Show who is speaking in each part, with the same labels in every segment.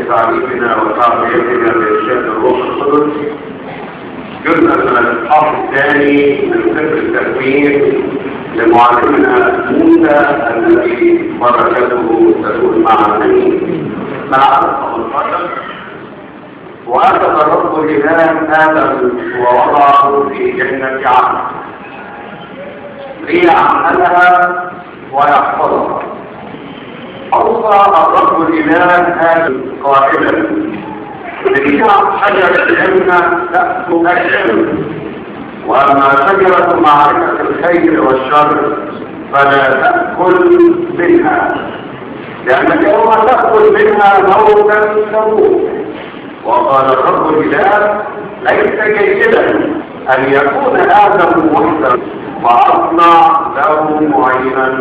Speaker 1: بتعليمنا وتعليمنا بإرشاد الروح القدس جزء من الإصحاح الثاني من سفر التكوين لمعلمنا موسى الذي بركته تكون معنا مع 15 وأخذ الرب الإله آدم ووضعه في جنة عدن ليعملها ويحفظها أوصى الرب الإله آدم قائلا بكعب حجر الجنة تأكل الشمس وأما شجرة معرفة الخير والشر فلا تأكل منها لأنك يوم تأكل منها موتا تموت وقال الرب الإله ليس جيدا أن يكون آدم وحدا وأصنع له معينا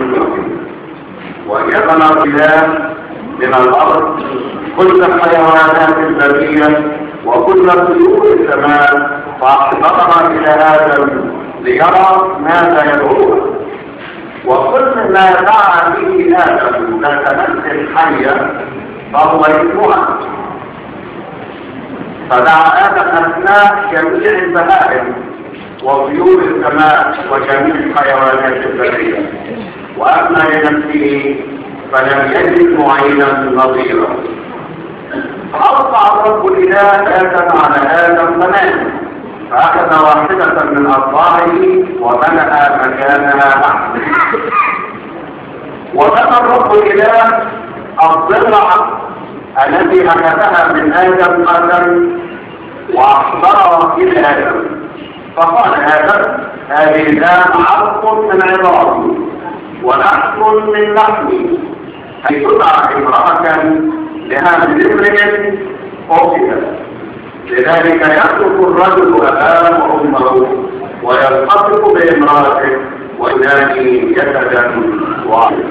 Speaker 1: وجبل الإله من الأرض كل الحيوانات البرية وكل طيور السماء فأحضرها إلى آدم ليرى ماذا يدعوها وكل ما دعا به آدم ذات نفس حية فهو اسمها فدعا آدم أثناء جميع البهائم وطيور السماء وجميع الحيوانات البرية وأما لنفسه فلم يجد معينا نظيرا فأرفع الرب الإله آدم على آدم فنام فأخذ واحدة من أصبعه وملأ مكانها لحم وبنى الرب الإله الضلع التي أخذها من آدم آدم وأحضرها إلى آدم فقال آدم هذه الآن عرق من عظامي ولحم من لحمي أي تدعى امرأة لهذا الامرئ قتلت لذلك يترك الرجل أباه وأمه ويلتصق بامرأته وينادي جسدا واحدا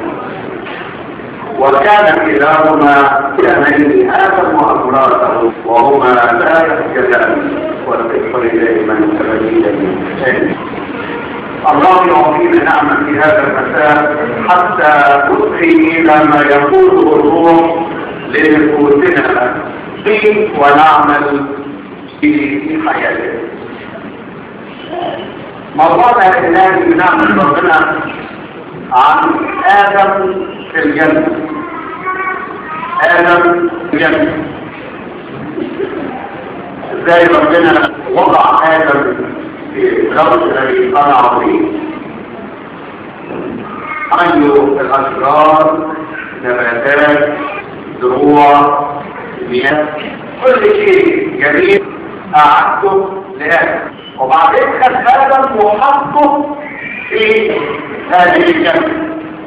Speaker 1: وكان كلاهما كأنين آدم وأمراته وهما لا يسجدان والذكر إليه من سبيل الله يعطينا نعمة في هذا المساء حتى نضحي إلى ما يقوله الروح لنفوسنا فيه ونعمل في حياتنا موضوعنا الآن بنعمة ربنا عن آدم في الجنة آدم في الجنة ازاي ربنا وضع آدم في الغرس الذي صنع به عنده الأشجار نباتات زروع مياه كل شيء جميل أعدته لآدم وبعدين خد آدم وحطه في هذه الجنة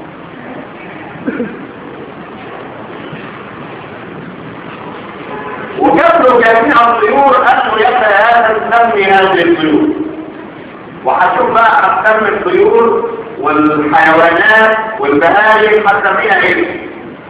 Speaker 1: وجاب جميع الطيور أنه يبقى هذا نسمي هذه الطيور وهشوف بقى أقسام الطيور والحيوانات والبهائم هتسميها ايه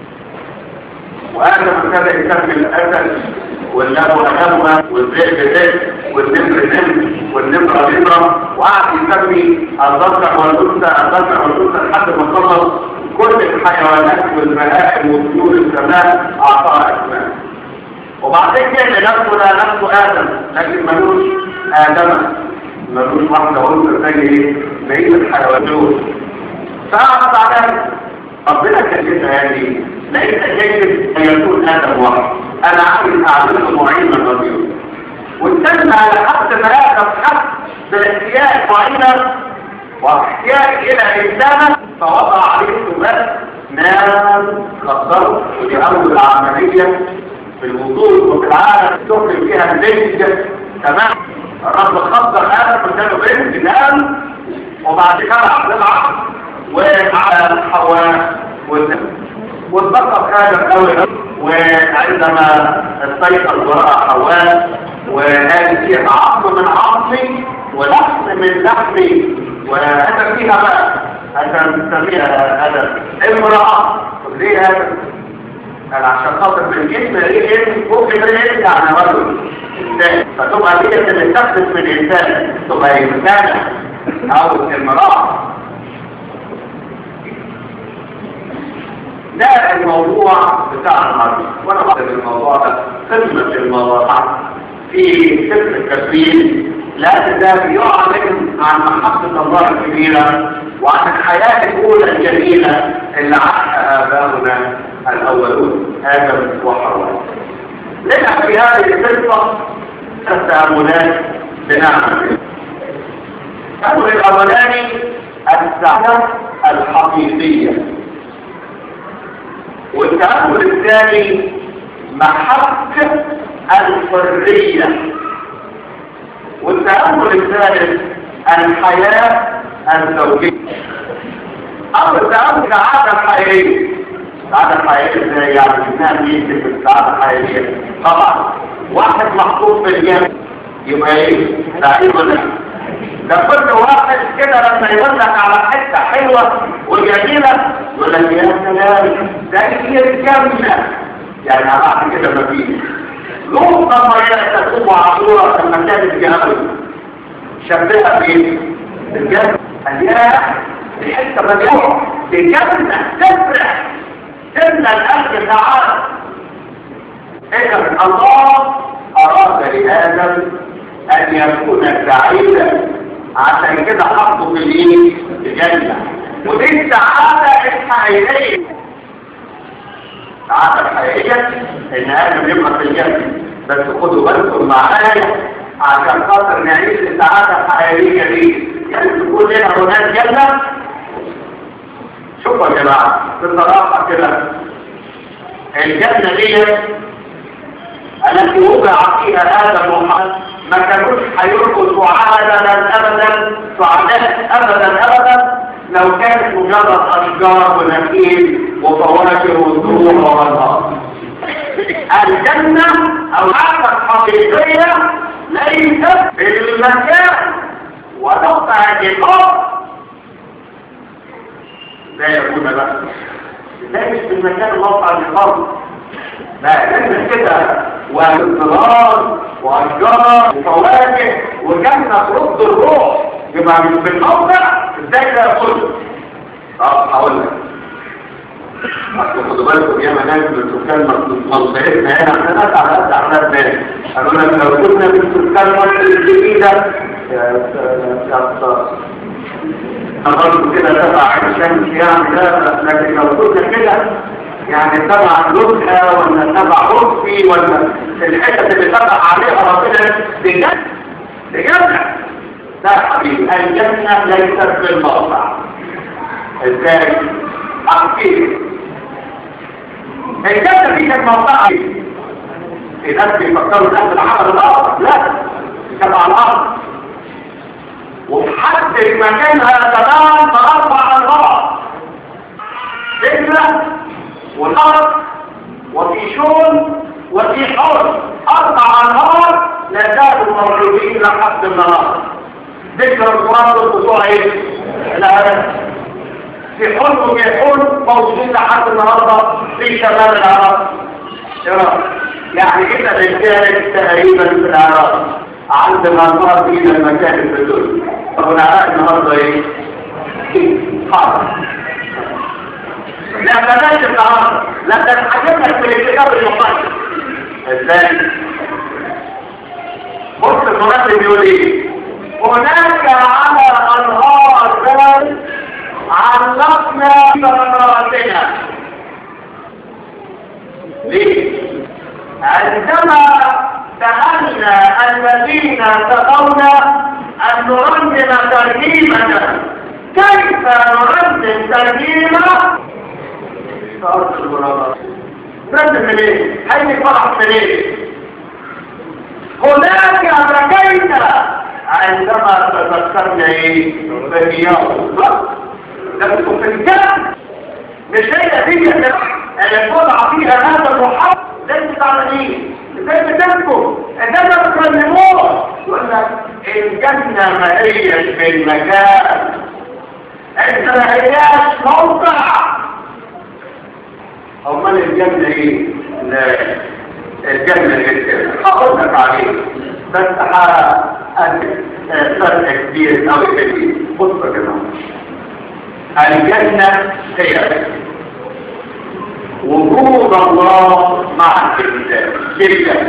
Speaker 1: وآدم ابتدى يسمي الأسد والنبو أنبوة والذئب ذئب والنمر نمر والنمرة نمرة وقعد يسمي الضفدع والأنثى الضفدع والأنثى لحد ما خلص كل الحيوانات والبهائم وطيور السماء أعطاها أسماء وبعدين كده نفسه لا نفسه آدم لكن ملوش آدم ملوش واحدة أنثى زي بقية الحيوانات فأعرض على ربنا كلمة هذه ليس جيد أن يكون آدم واحد أنا عايز أعمله معينا رضيه واستنى على حد ما آدم حد بالاحتياج معينة واحتياج إلى إنسانة فوضع عليه ثبات نام خطره ودي أول عملية في الوصول وفي العالم تخرج فيها الزيج تمام الرب خطر آدم قدامه بنت نام وبعد كده عبد العقل وعلى حواء واتبقى آدم قوي وعندما استيقظ وراء حواء وهذه فيها عظم من عظمي ولحم من لحمي وهذا فيها بقى عشان نسميها هذا امرأة ليه هذا؟ أنا عشان خاطر في الجسم ايه فوق كده ايه يعني رجل انسان فتبقى هي اللي تخلص من الانسان تبقى انسانة او امرأة ده الموضوع بتاع النهارده وانا بقدر الموضوع ده قمة المواضعة في سفر التسبيح لا تزال يعلن عن محبة الله الكبيرة وعن الحياة الأولى الجميلة اللي عاشها آباؤنا الأولون آدم وحواء لنا في هذه القصة التأملات بنعمة الأمر الأولاني السعادة الحقيقية والتأمل الثاني محبة الحرية والتأمل الثالث الحياة الزوجية أو التأمل السعادة الحقيقية السعادة الحقيقية ازاي يعني الإنسان يكتب السعادة الحقيقية طبعا واحد محطوط في الجنة يبقى ايه؟ سعيد ولا ده كل واحد كده لما يقول لك على حته حلوه وجميله يقول لك يا سلام ده هي الجنه يعني بعد كده ما فيش لوط لما يكتب عصوره في المكان الجنوي شبهها بايه؟ الجنه قال يا دي حته مليون دي جنه تفرح تملى القلب سعاده اذا الله اراد لادم ان يكون سعيدا عشان كده حطه في الايه الجنه ودي السعاده الحقيقيه السعاده الحقيقيه ان ادم يبقى في الجنه بس خدوا بالكم معايا عشان خاطر نعيش السعاده الحقيقيه دي يعني تكون لنا هناك جنه شوفوا يا جماعه بصراحه كده الجنه دي التي وضع فيها ادم وحواء ما كانوش هيرقصوا عبدا ابدا سعداء ابدا ابدا لو كانت مجرد اشجار ونخيل وفواكه وزروع وانهار الجنه او العادة الحقيقيه ليست في المكان ونقطع الارض لا يكون بقى ليس في المكان موقع الارض لا جنة كده واضطرار واشجار وفواكه وجنة ترد الروح يبقى مش بالموقع ازاي ده كله اه هقول لك اصل خدوا بالكم يا مناس من سكان منطقتنا هنا احنا ناس على قد اعداد ناس قالوا لك لو كنا من سكان مصر الجديده يا سلام برضه كده تبع الشمس يعني لا لكن لو كنا كده يعني تبع لبنى ولا تبع عرفي ولا الحتة اللي تبع عليها ربنا بجد بجد لا حبيبي الجنة ليست في الموقع ازاي؟ احكي الجنة دي كانت موقعها في ناس بيفكروا ناس العمل الاخر لا تبع الارض وحدد مكانها تمام باربع انهار فكره والارض وفي شون وفي حوض اربع انهار لا زالوا موجودين لحد النهار ذكر القران والبطوع ايه لا في حوض وفي حوض موجودين لحد النهارده في شمال العراق يعني كده بالكامل تقريبا في العراق عند منطقه الى المكان في الدنيا طب العراق النهارده ايه حاضر لا بلاش النهارده لا ده عجبك في الكتاب المقدس ازاي بص القران بيقول ايه هناك على انهار ذلك علقنا ثمراتنا ليه عندما سألنا الذين تقونا أن نرنم ترنيمنا كيف نرنم ترنيمة صارت الغرابة رد من ايه حي فرح من ايه هناك بكيت عندما تذكرنا ايه بنياه لكن في الجنة مش هي دي اللي الوضع فيها هذا المحب لازم تعملين ازاي بتذكر ازاي بتكلموه يقول لك الجنة ما هيش في المكان انت ما هياش موقع امال الجنة ايه لا الجنة ايه هقول لك عليه بس فرق كبير قوي كبير بص كده الجنة هي وجود الله مع الإنسان جدا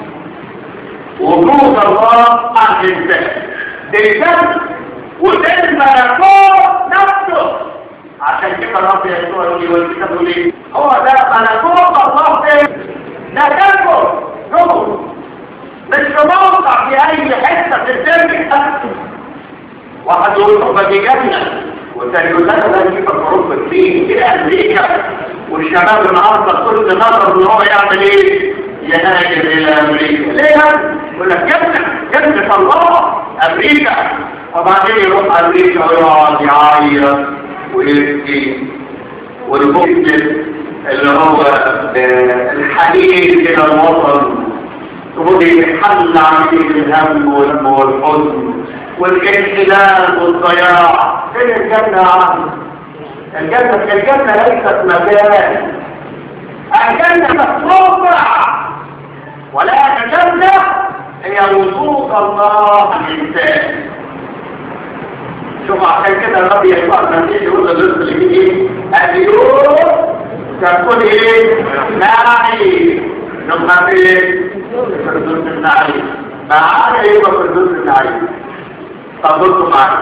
Speaker 1: وجود الله مع الإنسان الجد وده الملكوت نفسه عشان كده الرب يسوع يقول والكتاب يقول ايه هو ده ملكوت الله ده ده جنبه جوه مش في موقع في اي حته في الدنيا واحد يقول طب دي جنه والتاني يقول لا ده دي في اوروبا الصين في امريكا والشباب النهارده كل نظر ان هو يعمل ايه يهاجر الى امريكا ليه يقول لك جنه جنه الله امريكا وبعدين يروح امريكا ويقعد يعيط ويبكي والبكت اللي هو الحنين الى الوطن تقول يحل عليه الهم والحزن والانحلال والضياع فين الجنة يا عم الجنة الجنة ليست مكان الجنة موقع ولا الجنة هي وجود الله الإنسان شوف عشان كده الرب يسوع المسيح يقول للرزق اللي فيه ايه؟ اليوم تكون ايه؟ ناعي نبقى فين؟ فردوس النعيم معانا ايه فردوس النعيم طب بصوا معانا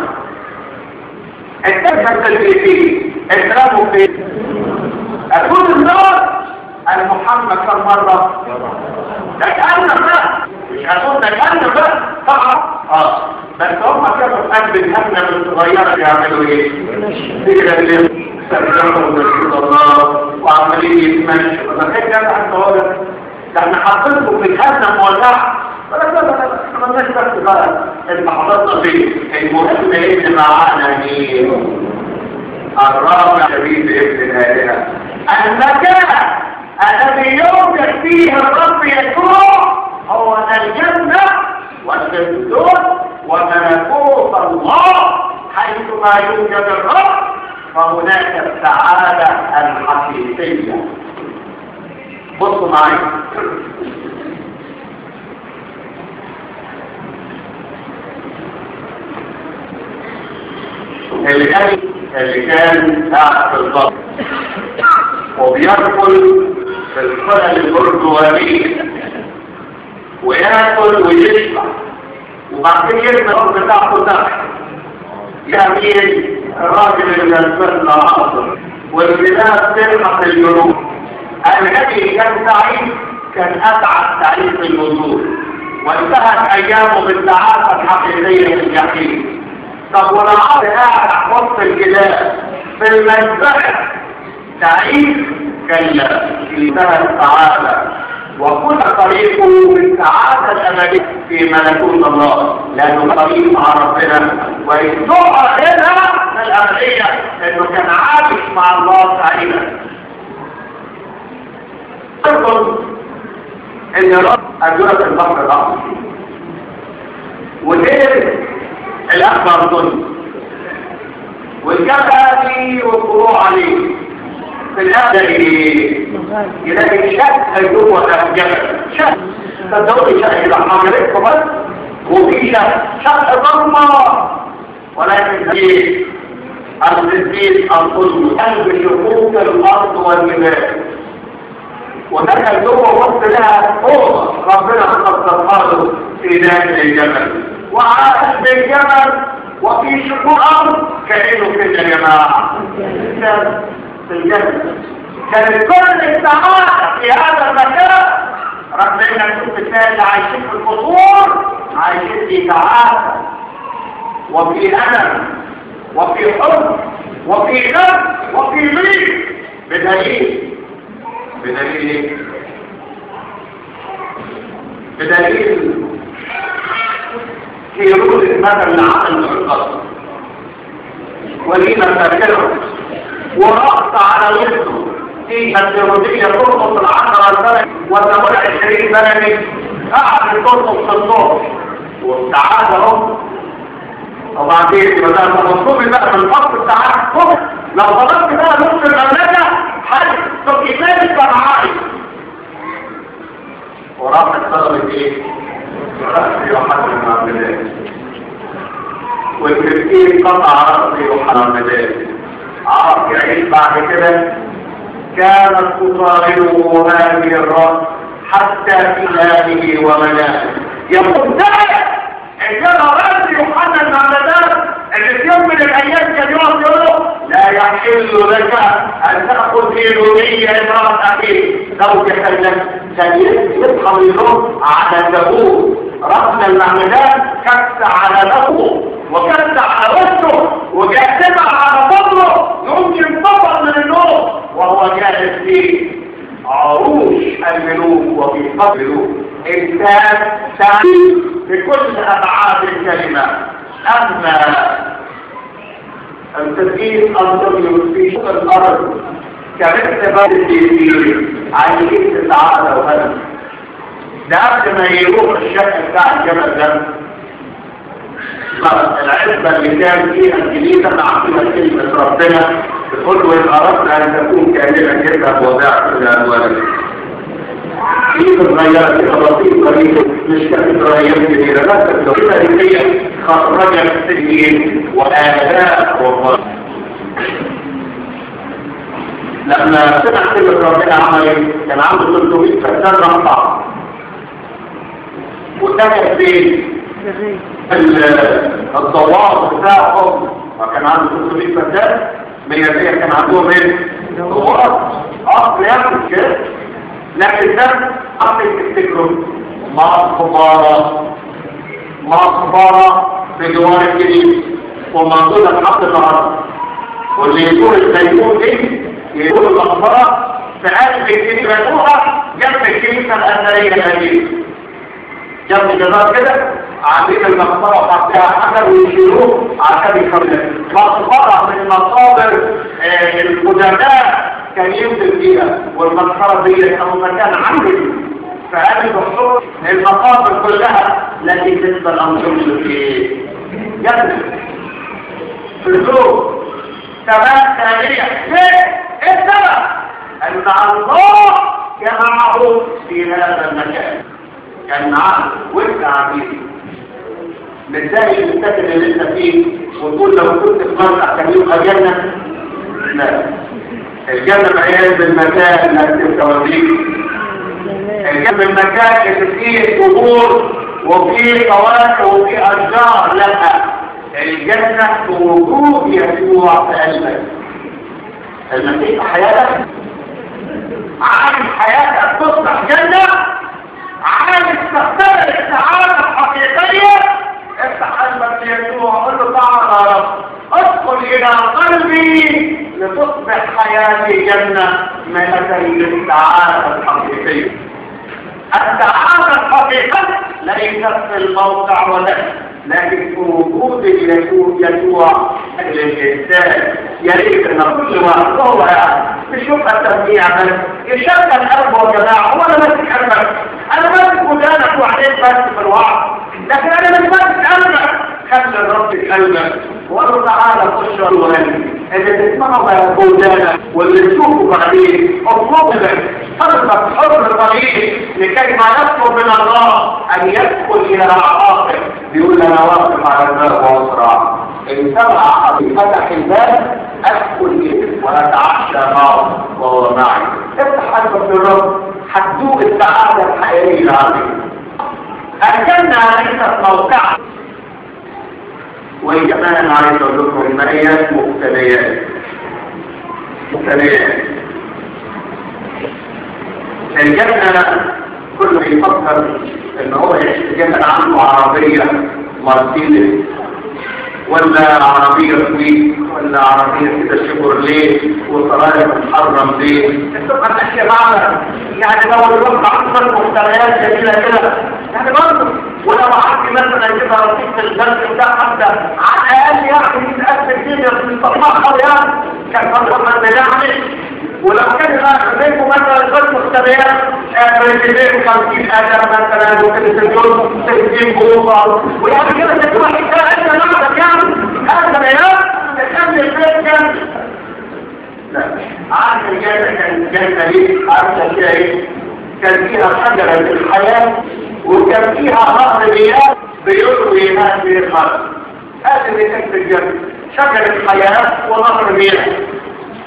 Speaker 1: التكفى التدريسية اضربوا فين؟ أكون النار المحمد كم مرة؟ ده كأنه بقى مش هتقول ده كأنه بقى طبعا اه بس هم كانوا في قلب الهمنة الصغيرة يعملوا ايه؟ فكرة اللي استخدموا رسول الله وعمالين يتمشوا ما كان جاب عن طوالب ده احنا حطيتكم في الهمنة مولعة لا لا لا لا احنا مالناش بس بقى المحاضرات فيه المهم ان معانا ايه؟ الرابع شديد ابن الآلهة المكان الذي يوجد فيه الرب يسوع هو الجنة والفردوس وملكوت الله حيثما يوجد الرب فهناك السعادة الحقيقية بصوا معي اللي كان اللي كان تحت الضغط وبيدخل في الخلل البرجوانية وياكل ويشبع وبعدين يرمي الارض بتاعته تحت يمين الراجل اللي ينزل عصر والبلاد تلحق الجنوب الذي كان سعيد كان اسعد سعيد في الوجود وانتهت ايامه بالسعاده الحقيقيه في الجحيم طب والعرض قاعد وسط الجبال في المنزل سعيد كلا انتهى السعادة وكل طريقه بالسعادة الأبدية في ملكوت الله لأنه طريق مع ربنا ويسوع هنا الأبدية لأنه كان عايش مع الله سعيدا أيضا إن رب أجرة البحر الأحمر ودير الأكبر ظلم والجبهة والفروع عليه في الأبدأ يلاقي شك جوه الجبل شك صدقوني شك إذا حملتكم بس وفي شك شك ضلمة ولكن في الزيت الظلم قلب شقوق الأرض والجبال ودخل جوه وسط لها أوضة ربنا خصصها له في ذات الجبل وعاش بالجبل وفي شقوق الأرض كأنه كده يا جماعة في الجنة كان كل السعادة في هذا المكان رغم ان نشوف الناس اللي عايشين في القصور عايشين في سعادة وفي ألم وفي حب وفي غم وفي ضيق بدليل بدليل بدليل في رؤوس المثل العقل القصر ولينا فاكره ورقص على وسطه في الجنوبية ترقص العشرة البلد وتقول عشرين بلد قاعد ترقص في النور والسعادة هم وبعدين بدأ المطلوب بقى من الفصل السعادة لو طلبت بقى نص المملكة حد تبقى ثالث معاي وراحت طلبت ايه؟ رأسي وحد المعاملات والتفكير قطع رأسي وحد المعاملات عرف يعيش بعد كده كانت تطارده هذه الرأس حتى في هذه ومنامه يقول ده عندما رأس يوحنا المعمدان اللي في يوم من الأيام كان يقف يقول له لا يحل لك أن تأخذ في دونية امرأة أخيك زوجة لك يدخل اليوم على داوود رأس المعمدان كف على له وكف على وجهه وجاثمة على بطنه يوم ينتظر من النوم وهو جالس في عروش الملوك وفي قبر الملوك إنسان سعيد بكل أبعاد الكلمة أما التدقيق أنطونيوس في شق الأرض كمثل بعض الدين عايزين السعادة وهدف ده قبل ما يروح الشكل بتاع الجبل ده العزبة اللي كان فيها الجديدة معقولة كلمة ربنا تقول له إن أردت أن تكون كاملة جدا وضعت إلى الولد كيف اتغيرت الخطاطيف قليلا مش كانت اتغيرت كبيرة لا تكتب هي خرجت الدين وآلاء والله لما سمع كلمة ربنا عمل كان عنده 300 فتان رفع وسكت فين الضوابط بتاعهم وكان عنده 300 فتان ميادية كان عندهم ايه؟ ضوابط اصل ياخد كده لكن ده اصل تفتكروا مخبارة مخبارة في جوار الجديد ومنظومة حق النهارده واللي يكون الزيتون دي يكون المقبرة في قلب الجديد بنوها جنب الكنيسة الأثرية القديمة جنب جدار كده عاملين المقبرة وحطها حجر ويشيلوه عشان يخرجوا مقبرة من مقابر آه القدماء كان ينزل فيها والمقبرة دي كانوا مكان عمل فهذه الصور المقابر كلها التي بالنسبة للأنظمة في جنب في الزور ثبات ثانية ليه؟ ايه السبب؟ أن الله جمعه في هذا المكان كان معاه وانت عبيد مش زي السكن اللي انت فيه وتقول لو كنت في مرجع كان يبقى جنة لا الجنة مليان بالمكان اللي بتوريك الجنة بالمكان اللي فيه قبور وفيه فواكه وفيه أشجار لا الجنة بوجود يسوع في قلبك المسيح حياتك عالم حياتك تصبح جنة عالم تختبر السعادة الحقيقية افتح قلبك ليسوع وقول له تعالى يا رب ادخل الى قلبي لتصبح حياتي جنة ملكا للسعادة الحقيقية السعادة الحقيقية ليست في الموقع ولا لكن في وجود يسوع يسوع للإنسان يريد أن كل واحد هو مش يبقى التسميع بس يشغل قلبه يا جماعة هو أنا ماسك قلبك أنا ماسك ودانك وعليك بس في الوعظ لكن أنا مش ماسك قلبك خلي الرب في قلبك وقال له تعالى خش الغني اللي تسمعه بودانك واللي تشوفه بعدين اطلب لك قلبك حر طريق لكي ما يطلب من الله ان يدخل الى عواقب بيقول انا واقف على الباب واسرع ان سمع ابي فتح الباب ادخل اليه واتعشى معه وهو معي افتح قلبك للرب هتذوق السعاده الحقيقيه العظيمه الجنه ليست موقعها وكمان عايز اقول لكم المائيات مقتنيات مقتنيات الجنة كله يفكر ان هو يعيش في جنة عنده عربية مرسيدس ولا عربية سويت ولا عربية كده شيفروليه وسرايا محرم ليه تبقى الاشياء معنا يعني لو الوقت عنده مقتنيات جميلة كده يعني برضه ولو عندي مثلا كده رصيد في البنك بتاع حتى على الاقل يعني 100000 جنيه في الصفحه يعني كان برضه ما بيعمل ولو كان بقى خليكم مثلا البنك مختبيات بريزيدين 50000 مثلا وتلفزيون 60 بوصه ويعني كده تكون حكايه انت نقدر يعني هذا بيان تكمل البيت كامل لا عارف الجنه كان الجنه دي عارفه فيها ايه؟ كان فيها شجره الحياه وكان فيها نهر مياه بيروي هذه الارض هذه اللي كانت في الجنة شجر الحياة ونهر مياه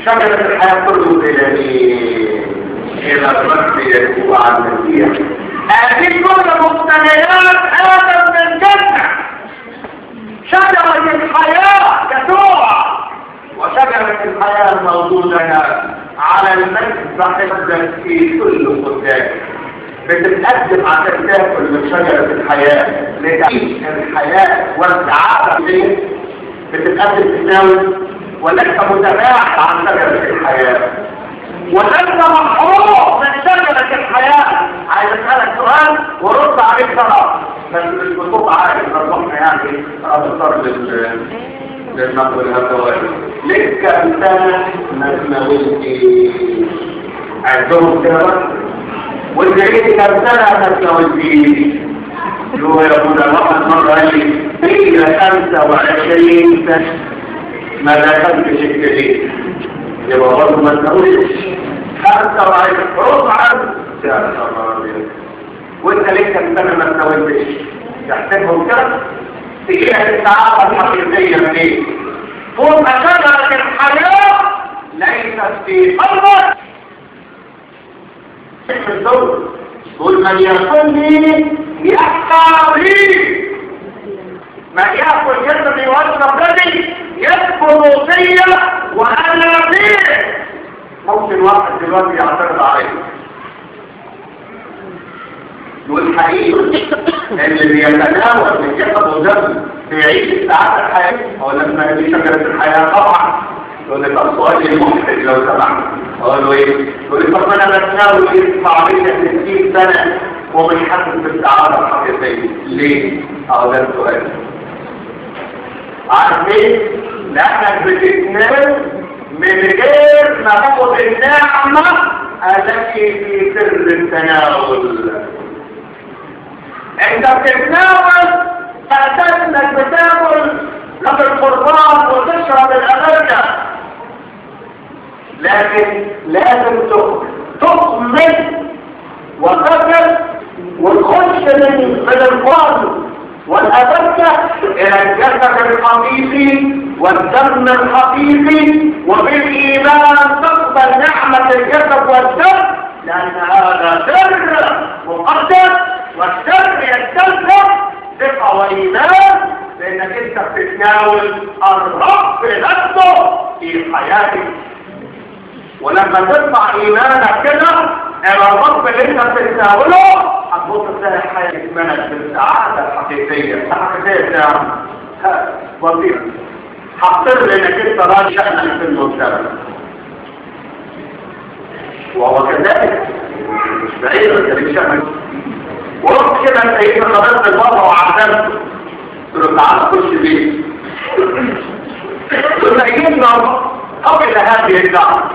Speaker 1: شجرة الحياة ترمز إلى مين؟ إلى الرب يسوع المسيح هذه كل مقتنيات آدم من جنة شجرة الحياة يسوع وشجرة الحياة الموجودة على المذبح في كل قدام بتتقدم عشان تاكل من شجرة الحياة لتعيش الحياة والسعادة فيه بتتقدم تتناول ولست متباعد عن شجرة الحياة ولست محروم من شجرة الحياة عايز اسألك سؤال ورد عليك صلاة بس مش بصوت عالي ربنا يعني اضطر لل للنقل الهوائي ليه كان سنة ما تناولتي عندهم كده والجريد كان سنة ما تناولتي هو يقول واحد مرة قال لي هي خمسة وعشرين سنة ما دخلتش الجريد يبقى برضه ما تناولتش خمسة وعشرين ربع يا الله وانت ليه كان سنة ما تناولتش تحسبهم كده تجيها السعادة الحقيقية منين فوق شجرة الحياة ليست في قلبك الدول قل من يصلي يحقى لي ما يأكل جسدي واشرب دمي يدخل فيا وانا فيه ممكن واحد دلوقتي يعترض عليه والحقيقة اللي بيتناول من جسد ودم بيعيش السعادة الحياة هو لما دي شجرة الحياة طبعا يقول لك السؤال المحرج لو سمحت اقول له ايه؟ يقول لي طب انا بتناول يدفع عليا 60 سنة ومش حاسس بالسعادة الحقيقية ليه؟ اهو ده السؤال عارف ليه؟ لانك بتتناول من غير ما تاخد النعمة التي في سر التناول انت بتتناول فاساس انك بتاكل لك القربان وتشرب الامريكا لكن لازم تؤمن وتفكر وتخش من من القرن والأبكة إلى الجسد الحقيقي والدم الحقيقي وبالإيمان تقبل نعمة الجسد والدم لأن هذا سر مقدس والسر يستلزم ثقة وإيمان لأنك أنت بتتناول الرب نفسه في حياتك ولما تطلع إيمانك كده إلى الرب اللي أنت بتتناوله هتبص تلاقي حياتك منك بالسعادة الحقيقية الحقيقية بتاعك بسيطة هتصير لأنك أنت راجع شأنك في المجتمع وهو كذلك مش بعيد انت ليك شأنك ورحت كده انت ايه خلصت البابا وعزمت قلت له تعالى خش بيه قلنا يجيبنا قبل هذه الدعوة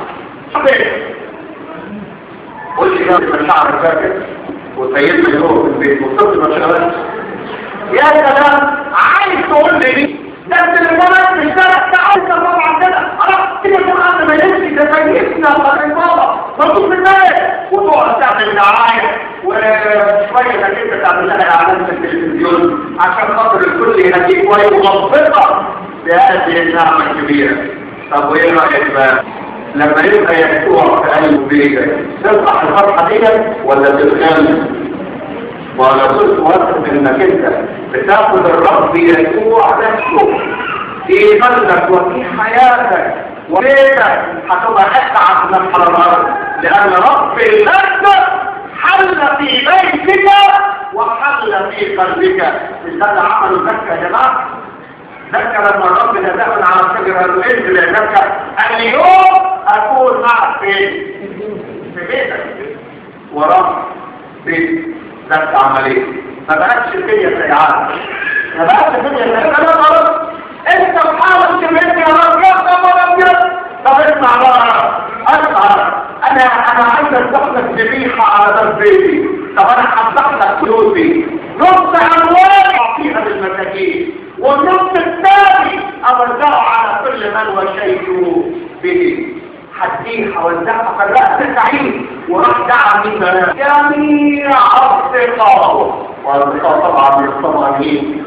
Speaker 1: قلت لي مشاعر فاكر وسيدنا يروح في البيت وصلت مشاعر يا سلام عايز تقول لي ده انت اللي مرات في الشارع تعالى طبعا كده انا كده كمان ما يمشي ده سيدنا بابا مطلوب منك وتقعد تعمل دعايه وشويه كده تعمل لها اعلان في التلفزيون عشان خاطر الكل يهديك ويغفرك بهذه النعمه الكبيره طب وايه رايك بقى لما يبقى يسوع في قلب بيتك تفرح الفرحه دي ولا تتغنى ولا كنت واثق انك انت بتاخد الرب يسوع نفسه في قلبك وفي حياتك وبيتك هتبقى اسعد من الارض لان رب الارض حل في بيتك وحل في قلبك مش هذا عمل زكى يا جماعه ذكر لما الرب نزل على الشجره العلم لذكر اليوم اكون معك في في بيتك ورب بيتك ذات عملية ما بقتش فيا سيعات ما بقتش فيا سيعات انا خلاص انت بحاول تمد يا رب يا خبر ابيض طب اسمع بقى اسمع انا انا عايز افتح لك ذبيحه على باب بيتي طب انا هفتح لك فلوسي نص اموالي اعطيها للمساكين والنص الثاني اوزعه على كل من وشيته به حديه وزعها فرقت سعيد وراح دعا من جميع أصدقائه وأصدقاء طبعا الصمامين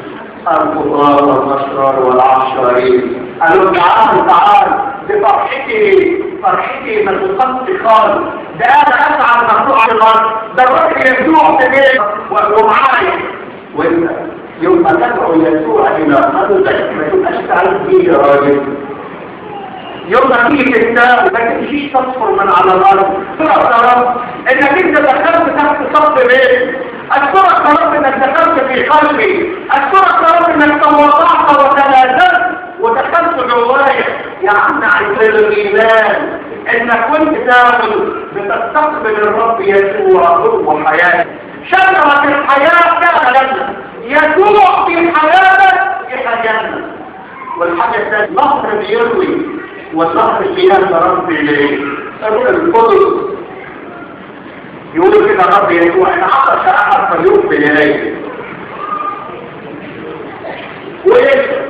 Speaker 1: الكفار والأشرار والعشرين قالوا تعال تعال بفرحتي فرحتي ما تقص خالص ده انا اسعد مخلوق على الارض ده الراجل يسوع في بيت ومعايا وانت يوم ما تدعو يسوع الى قلبك ما تبقاش تعرف ايه يا راجل يوم ما تيجي تنسى ما تمشيش تصفر من على الارض اشكرك يا رب انك انت دخلت تحت صف بيت اشكرك يا رب انك دخلت في قلبي اشكرك يا رب انك تواضعت وتنازلت ودخلت جوايا يا عم عايزين الايمان انك كنت تاكل بتستقبل الرب يسوع هو حياتك شجرة الحياة كان لنا يسوع في حياتك في حياتنا والحاجة الثانية نهر بيروي والنهر اللي رب إليه الروح القدس يقول كده رب يسوع انا عطش احد فليوم بإليه وإيه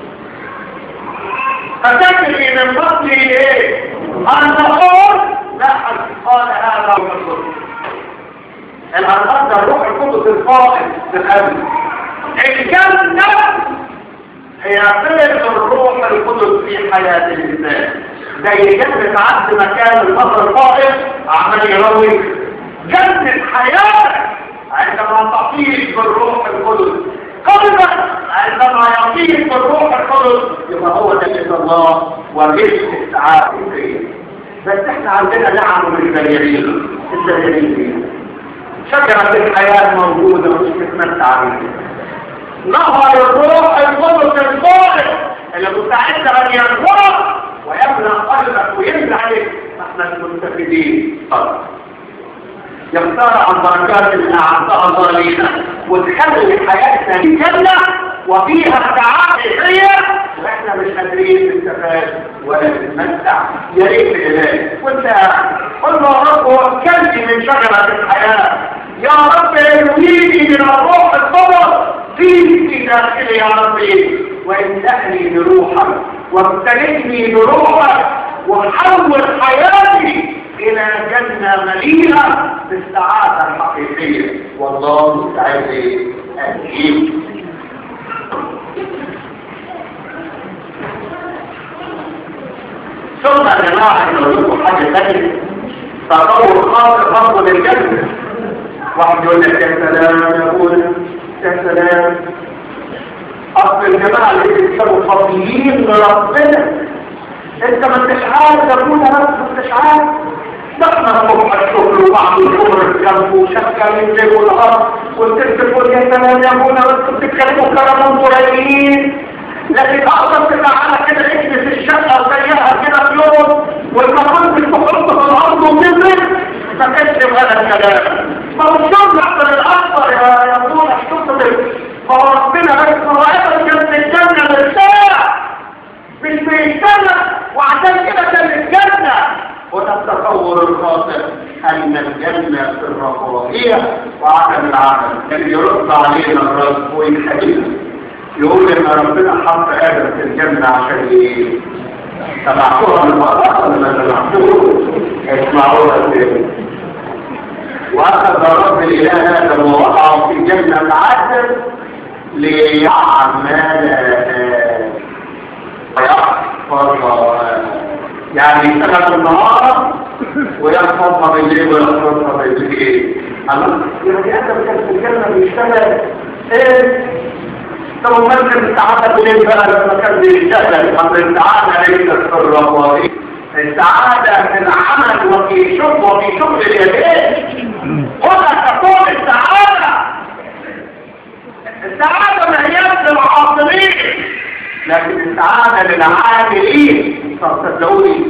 Speaker 1: فتجري من بطني ايه النهار لا حد قال هذا هو القدس الأرض ده الروح القدس الفائض في القلب الجنة هي فعل الروح القدس في حياة الإنسان زي جنة عبد مكان المطر الفائض عمال يروي جنة حياتك عندما تطير بالروح القدس قلبك عندما يطير بالروح القدس يبقى هو ده الله ورزق السعادة فيه بس احنا عندنا نعم مش دليلين الدليلين شجرة الحياة موجودة مش تتمتع بيها نهر الروح القدس الفائض اللي مستعد ان ينظرك ويملأ قلبك ويملأ عليك احنا المستفيدين فقط يختار عن بركات اللي اعطاها الله لينا وتخلي حياتنا دي جنة وفيها السعادة هي واحنا مش قادرين نستفاد ولا نتمتع يا ريت الاله وانت قل له يا رب وكلني من شجرة الحياة يا رب يرويني من الروح القدس في داخلي يا ربي واملأني بروحك وامتلكني بروحك وحول حياتي إلى جنة مليئة بالسعادة الحقيقية والله مستعد أجيب ثم يا جماعة أقول لكم حاجة ثانية تطور خاطر برضه للجنة واحد يقول لك يا سلام يا ابونا يا سلام اصل الجماعه اللي بيكتبوا فضيين لربنا انت ما انتش عارف يا ابونا بس ما انتش عارف ده احنا نروح الشغل وبعض الشغل الجنب وشكل من جيب والارض وانت تقول يا سلام يا ابونا بس بتتكلموا كلام قريبين لكن اقدر تتعالى كده اجلس الشقه وزيها كده في يوم ولما كنت تحط في الارض وتنزل ما كانش هذا الكلام ما هو الشغل اكثر الاكثر يا يا ابونا الشغل ما هو ربنا بس هو ابدا كانت الجنه مرتاح مش بيشتغل وعشان كده كان الجنه وده التصور الخاطئ ان الجنه في الرفاهيه وعدم العمل كان يرد علينا الرب ويخلينا يقول ان ربنا حط ادم في الجنه عشان ايه تبعتوها من المرأة ولا ما تبعتوها اسمعوها ازاي واخذ رب الاله ادم ووضعه في جنه العدل ليعمل ويحفظ يعني يشتغل النهار ويحفظها بالليل ويحفظها بالليل الله يعني ادم كان في الجنه بيشتغل ايه طب ممكن السعادة بالليل بقى لما كان بيشتغل أمر السعادة ليست في الرفاهية السعادة في العمل وفي شغل وفي شغل اليدين هنا تكون السعادة السعادة ما هي للعاطلين لكن السعادة للعاملين تصدقوني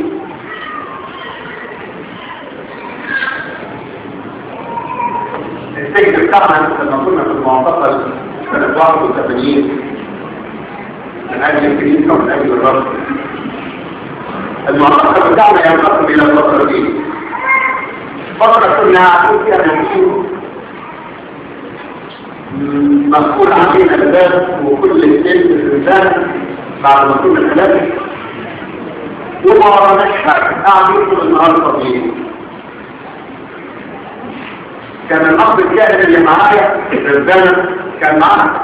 Speaker 1: السجن بتاعنا لما كنا في المعتقل سنة 81 من أجل الكنيسة ومن أجل الرب المعتقل بتاعنا ينقسم إلى الفترة دي فترة كنا عارفين فيها نمشي مسؤول علينا الباب وكل السن في الإنسان بعد ما كنا ثلاثة وما وراناش حاجة قاعدين طول النهار فاضيين كان الأب الكاهن اللي معايا الرجالة كان معانا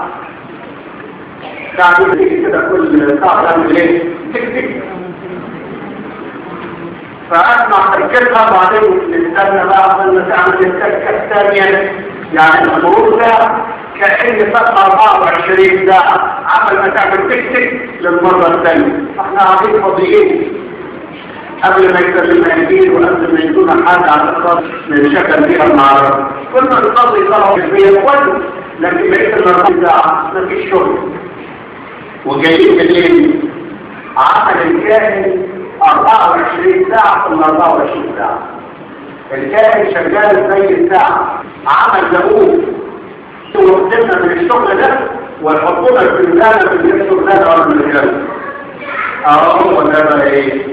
Speaker 1: قاعدين كده كل ساعة تعمل ايه؟ تك تك فأسمع تركتها بعدين نستنى بقى قبل تعمل التركة الثانية يعني المرور ده كأن فترة 24 ساعة عمل ما تعمل تكتك للمرة الثانية احنا قاعدين فاضيين قبل ما يكتب الأنجيل وقبل ما يكون حاجة على الأساس من شكل فيها المعرض كل ما نصلي صلاة كبيرة كويس لكن بقيت الأربعين ساعة ما فيش شغل وجايين بالليل عمل الكاهن 24 ساعة في ال 24 ساعة الكاهن شغال زي الساعة عمل دقوق وقدمنا من الشغل ده ويحطونا في المكانة في الشغل ده ولا من الجنة اهو ده بقى ايه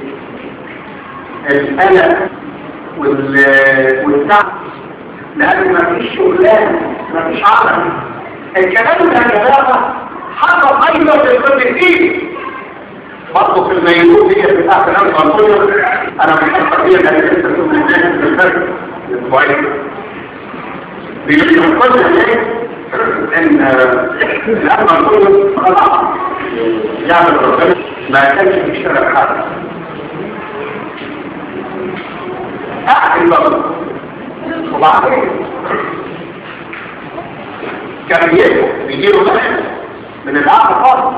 Speaker 1: القلق والتعب لأن مفيش شغلان مفيش عمل الكلام ده يا جماعة حصل أيضا في القدسين برضه في الميلود هي بتاعت الأمر الأنطونيو أنا بحب فيها كان لسه تكون الناس في الفرق الأسبوعين بيقول كل ان الأمر الأنطونيو خلاص يعمل ربنا ما كانش بيشتغل حاجة قاعد البلد وبعدين كان بيجيله مشهد من العقل خالص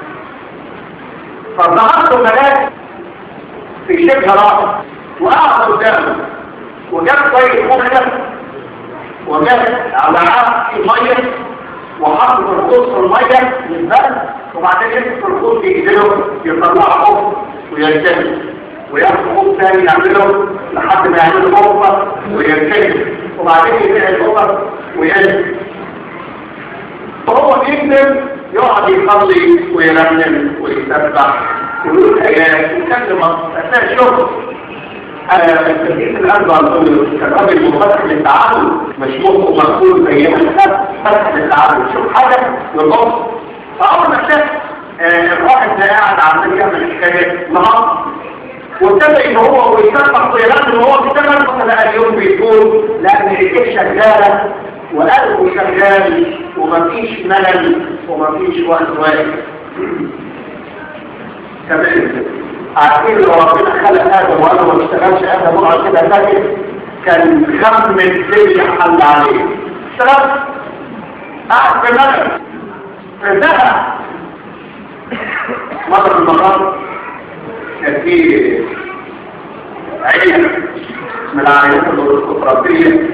Speaker 1: فظهرت ملاك في شبه راسه وقعد قدامه وجاب شويه مخلف وجاب وعاء في ميه وحط الرخوص في الميه للبلد وبعدين يمسك الرخوص بايديه يطلعه ويلتزم وياخد خوف تاني يعمله لحد ما يعمل غرفة ويركز وبعدين يبيع الغرفة ويلزم وهو بيكتب يقعد يصلي ويرنم ويسبح ويقول آيات ويكلم أثناء الشغل التدريس الأرض كان راجل مفتح للتعامل مش مخه مقبول زي ما فتح للتعامل شوف حاجة والبص فأول ما شاف الواحد ده قاعد عمال يعمل الحكايات نهار وابتدى ان هو ويسبح طيران ان هو بيشتغل لقى اليوم بيقول لان الايديه شغاله وقلبه شغال ومفيش ملل ومفيش وقت واقف تمام عارفين لو ربنا خلق ادم وانا ما اشتغلش ادم وقعد كده ساكت كان خم الدنيا حل عليه اشتغلت قاعد في ملل انتهى مرة من المرات كان في عيلة من العائلات الأوروبية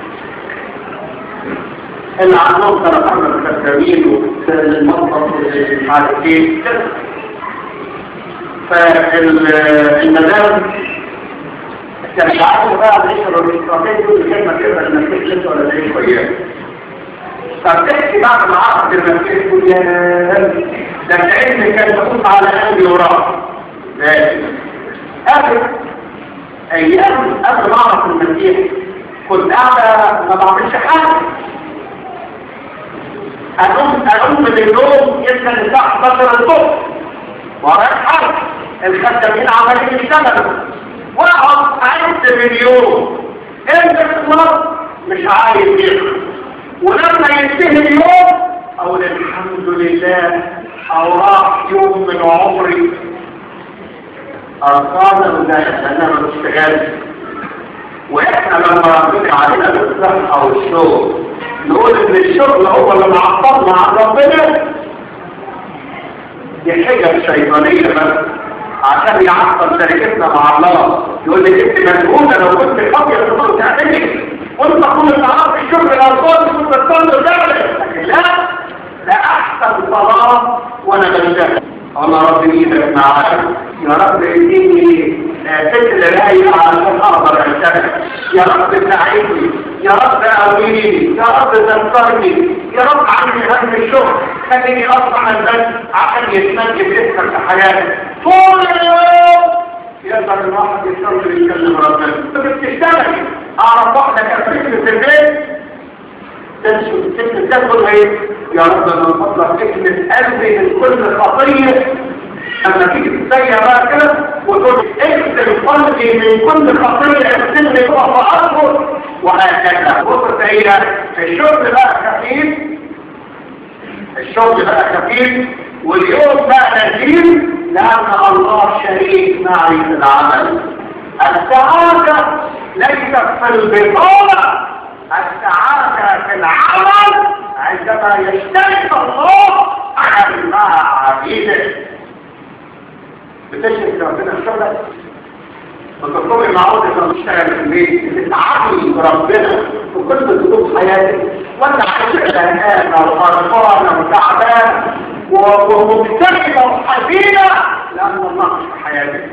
Speaker 1: اللي عندهم سرطان الكتابين والمنطق مش عارف ايه فالمدام كان عارف بقى العيشة الأوروبية دول كلمة كده المسيح لسه ولا زي كويس فبتحكي بعد ما عرفت المسيح تقول يا ده كأن كان تقول على قلبي وراه آخر أيام قبل ما أعرف المسيح كنت قاعدة ما بعملش حاجة أقوم أقوم من النوم يمكن الساعة 11 الصبح ورايح حاجة الخدامين عمالين يشتغلوا وأقعد أعد مليون أنت خلاص مش عايز يخلص ولما ينتهي اليوم أقول الحمد لله أو راح يوم من عمري أرقانا وذلك أننا ما نشتغلش وإحنا لما ربنا علينا بالصحة والشغل نقول إن الشغل هو اللي معطلنا عن ربنا دي حجة شيطانية بس عشان يعطل شركتنا مع الله يقول لك انت مسؤولة لو كنت فاضية تقول تعملي وانت كنت تعرف الشغل الأرض كنت تصلي وتعمل لكن لا ده أحسن صلاة وأنا بنجح الله رب ايدك معاك يا رب اديني ست للاية علشان اقدر اشتغل يا رب ساعدني يا رب قويني يا رب ذكرني يا رب عني هم الشغل خليني اطلع البس عشان يتمجد اسمك في حياتي طول اليوم يقدر الواحد يشتغل يتكلم ربنا انت بتشتغل اعرف واحده كانت في البيت تدخل ايه يا رب من فضلك اكمل قلبي من كل خطيه لما تيجي تسيا بقى كده وتقول اكتب قلبي من كل خطيه اغسلني فوق اكبر وهكذا بص هي الشغل بقى خفيف الشغل بقى خفيف واليوم بقى نزيل لان الله شريك معي في العمل السعادة ليست في البطولة السعادة في العمل عندما يشترك الله مع عبيده بتشرك ربنا الشغل وتطلبي معود انه تشتغل في البيت تتعاملي بربنا وكل ظروف حياتك وانت عايشه زهقانه وغرقانه وتعبانه ومبتسمه وحزينه لان الله مش في حياتك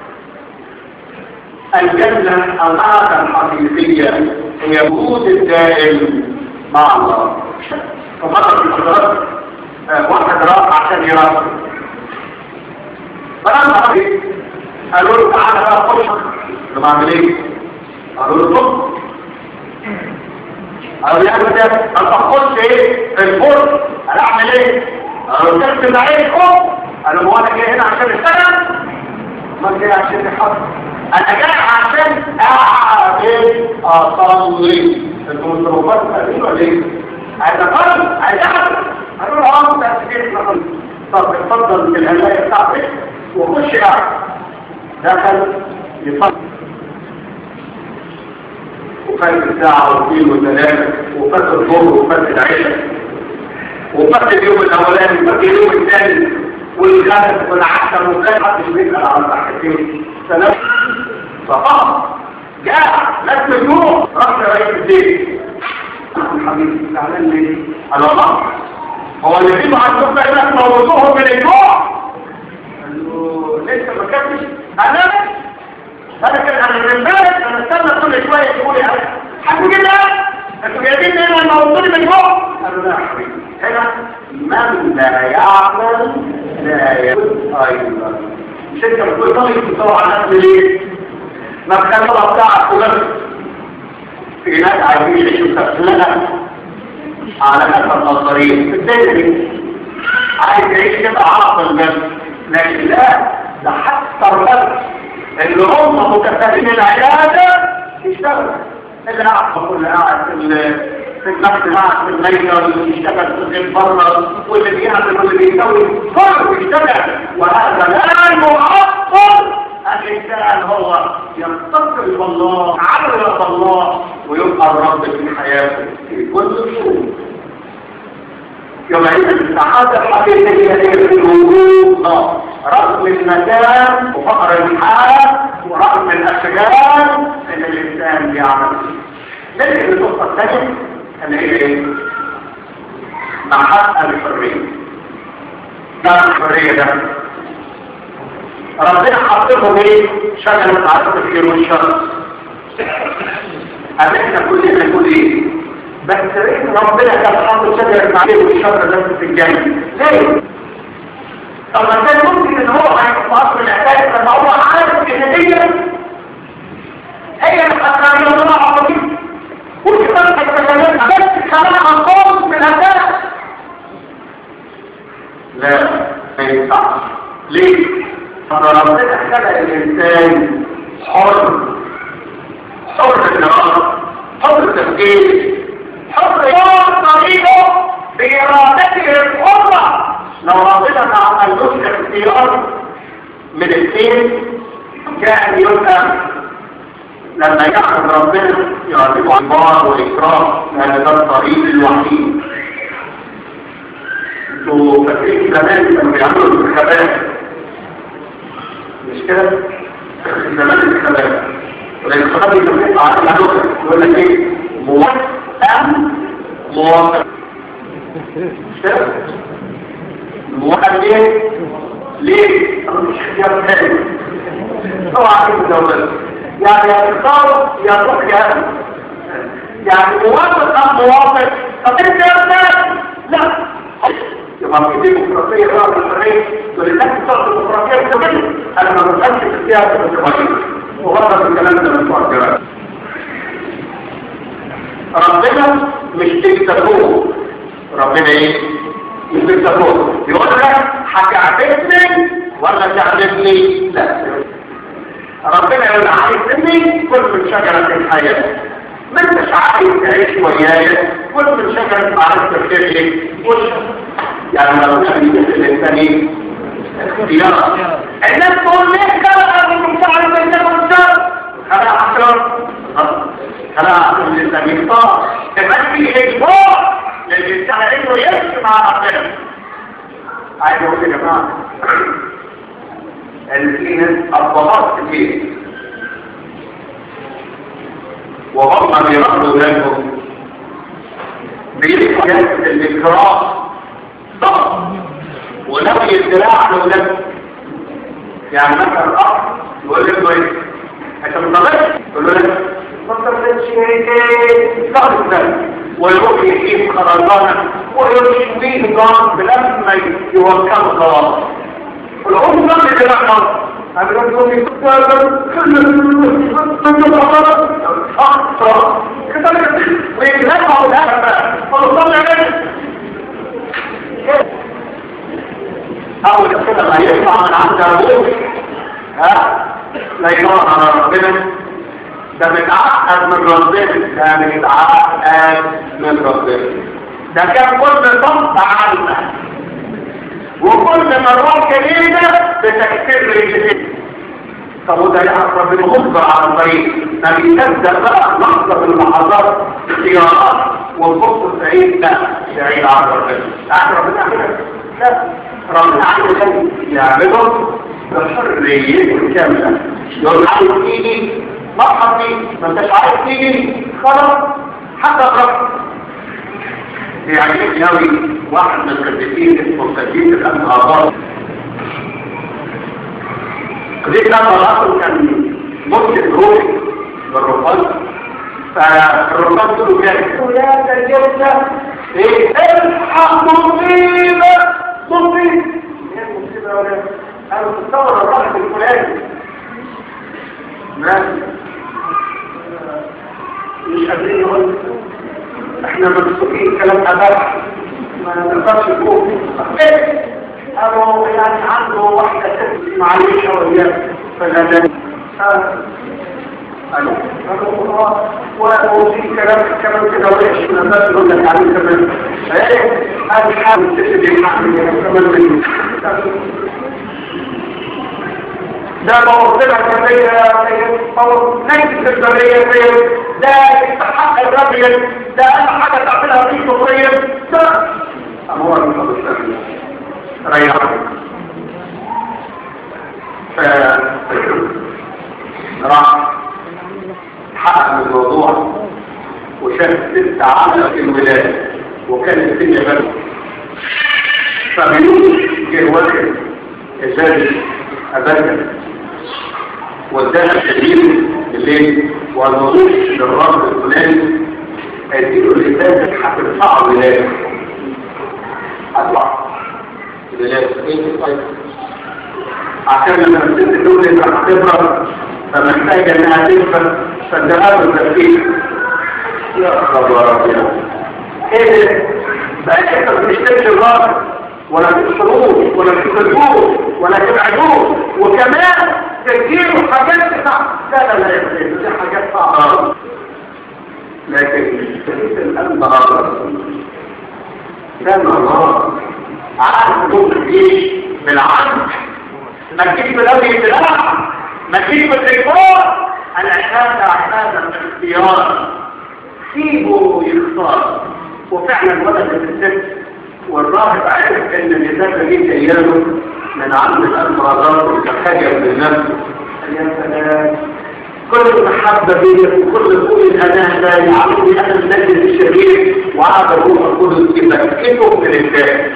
Speaker 1: الجنه العاده الحقيقيه هي وجود الدائم مع الله فمرة في الحضارات واحد راح عشان يرافق فلما رأيه قالوا له تعالى بقى خش لما عمل ايه قالوا له طب قالوا يا ابني انت خش ايه في الفرن قال اعمل ايه قالوا ترسم عينكم قالوا هو انا جاي هنا عشان اشتغل ما جاي عشان يحط انا جاي عشان اعمل اصلي انتوا مش روبات قالوا ليه عايز اقرب عايز اعمل قالوا له اه انت هتجيب طب اتفضل بالهدايا بتاعتك وخش قاعد دخل يصلي وفات الساعة واثنين وثلاثة وفات الظهر وفات العشاء وفات اليوم الأولاني وفات اليوم الثاني والخامس والعشر وفات محدش بيسأل على صحتين سلام فقط جاء لك اليوم رحت رئيس الدين حبيبي زعلان ليه؟ قال الله هو اللي فيه عندكم هناك موضوعهم من الجوع قال له لسه ما كملش انا انا كان انا من امبارح انا استنى كل شويه تقول يا حد كده انتوا جايبين هنا الموضوع من جوع قال له لا يا حبيبي هنا من لا يعمل لا يكون ايضا مش انت بتقول طالب بتدور على نفس ليه؟ ما تخلي الله بتاعك كلها في ناس عايزين يعيشوا تفلنا على نفس النظرية في الدنيا عايز يعيش كده عاقل بس لكن لا ده حتى الرجل اللي هم متفقين العيادة يشتغل اللي قاعد واللي قاعد في في النفس قاعد في الليلة واللي بيشتغل في بره واللي بيعمل واللي بيسوي كله بيشتغل وهذا لا يعطل الإنسان هو ينتصر بالله عمل الله ويبقى الرب في حياته في كل شيء يومئذ السعادة الحقيقية هي في الوجود رغم المكان وفقر الحال ورغم الأشجار اللي الإنسان بيعمل لكن النقطة الثانية اللي هي ايه؟ محقق الحرية ده الحرية ده ربنا حطهم ايه شجرة عرض الخير والشر احنا كلنا نقول ايه بس ربنا كان حاطط شجرة الخير والشر ده في الجنة ليه؟ طب ما كان ممكن ان هو هيبقى في اصل الاساس لما هو عارف ان هي هي اللي هتخلي الله عظيم وكمان هتكلمنا بس كمان عن خالص من الاساس لا ما ينفعش ليه؟ فربنا خلق الإنسان حر حر النهار حر تفكير حر يوم طريقه بإرادته الحرة لو ربنا ما عملوش اختيار من الاثنين كان يبقى لما يعرف ربنا يعرفه عبار وإكرام لأن ده الطريق الوحيد انتوا فاكرين زمان كانوا بيعملوا الانتخابات مش كده زمان الانتخابات والانتخابات اللي بتبقى على العدوى يقول لك ايه موافق ام موافق مش كده موافق ليه ليه انا مش اختيار تاني اوعى كده دولة يعني يا تختار يا تروح يا يعني موافق ام موافق طب انت يا استاذ لا يبقى في ديمقراطية بقى الحرية ولله بتاعت الديمقراطية كمان انا ما بفهمش في السياسة الديمقراطية وغلط الكلام ده من فوق ربنا مش ديكتاتور ربنا ايه؟ مش ديكتاتور يقول لك هتعبدني ولا تعبدني؟ لا ربنا يقول عايزني كل من شجرة الحياة ما انتش عايز تعيش وياي كل من شجرة عارف تفكير ايه؟ يعني لو كان يجب الإنسان اختيار الناس تقول ليه كان أرض المساعد الإنسان والشر خلق عشرة خلق عشرة للإنسان يختار كمان في إجبار للإنسان إنه يمشي مع ربنا عايز أقول يا جماعة إن في ناس أبطالات كتير وهم بيرضوا ذلكم بيلقوا جلسة الإكرام ضغط ونوي الدراع لولادهم يعني مثلا الأخ يقول لك ايه انت مطلق يقول له ما تطلقش ايه ضغط ده ويروح يجيب خرزانة ويمشي بيه الجار بلما يوكل خلاص والأم ضغط الدراع خلاص أقول لهم أخطر كذلك ويجلسوا هذا فالصلاة عليه أول كده ما يطلع من عند أبوه ها لا يدور على ربنا ده متعقد من ربنا ده متعقد من ربنا ده كان كل صمت عنه وكل مرات جديدة بتكسير رجلين طب وده يعرف ربنا مخبر على الطريق ما بيتبدأ بقى لحظة في اللحظات اختيارات والفرصة السعيد لا سعيد على ربنا تعرف ربنا كده لا ربنا عنده شيء يعمله بحريته كاملة يقول عايز تيجي مرحب بيك ما انتش عايز تيجي خلاص حتى رب يعني قوي واحد من القديسين اسمه قديس الانهار قديس الانهار كان مسلم روحي بالرفض فالرفض له كان يا تجلسة ايه الحق مصيبة مصيبة ايه المصيبة ولا انا متصور الرأس الفلاني ماشي مش قادرين يقول احنا مبسوطين كلام اباح ما نقدرش نقول قالوا يعني عنده واحدة ست معلش وياه فالأداني الو وفي كلام كلام كده وحش من الناس يقول لك عليه كمان ايه هذه حاجه تسد كمان ده بوصلها كبيرة نجد البرية فيه ده يستحق الرجل ده أنا حاجة تعملها في شخصية ده أمور من الشخصية ريح ف راح حقق الموضوع وشاف ست عاملة في الولاية وكان الدنيا بدو فبيقول جه واحد إزازة أبدا واداها الشديد بالليل والوضوح للرب الفلاني هيديله الإزازة هترفعه ولاية هتطلع ولاية ايه طيب عشان لما الست تقول انت هتبرد فمحتاجة انها تكبر فالجهاز التفكير يا خبر يا ايه ده بقى انت مش تمشي الراجل ولا تشتروه ولا تكذبوه ولا تبعدوه وكمان تجيبوا حاجات صعبة لا لا لا دي حاجات صعبة لكن شريط القلب غلط كان الله عارف دور الجيش بالعدل ما تجيش بلوي الدراع ما تجيش بالإجبار العبادة عبادة من اختيار سيبه يختار وفعلا ولد الست والراهب عرف ان النساء دي ايامه من عند الامراضات وتخجل من نفسه يا سلام كل المحبة بيك وكل قول الأناه لا يعرفني أنا النجل الشرير وعاد الروح القدس يبكته من الناس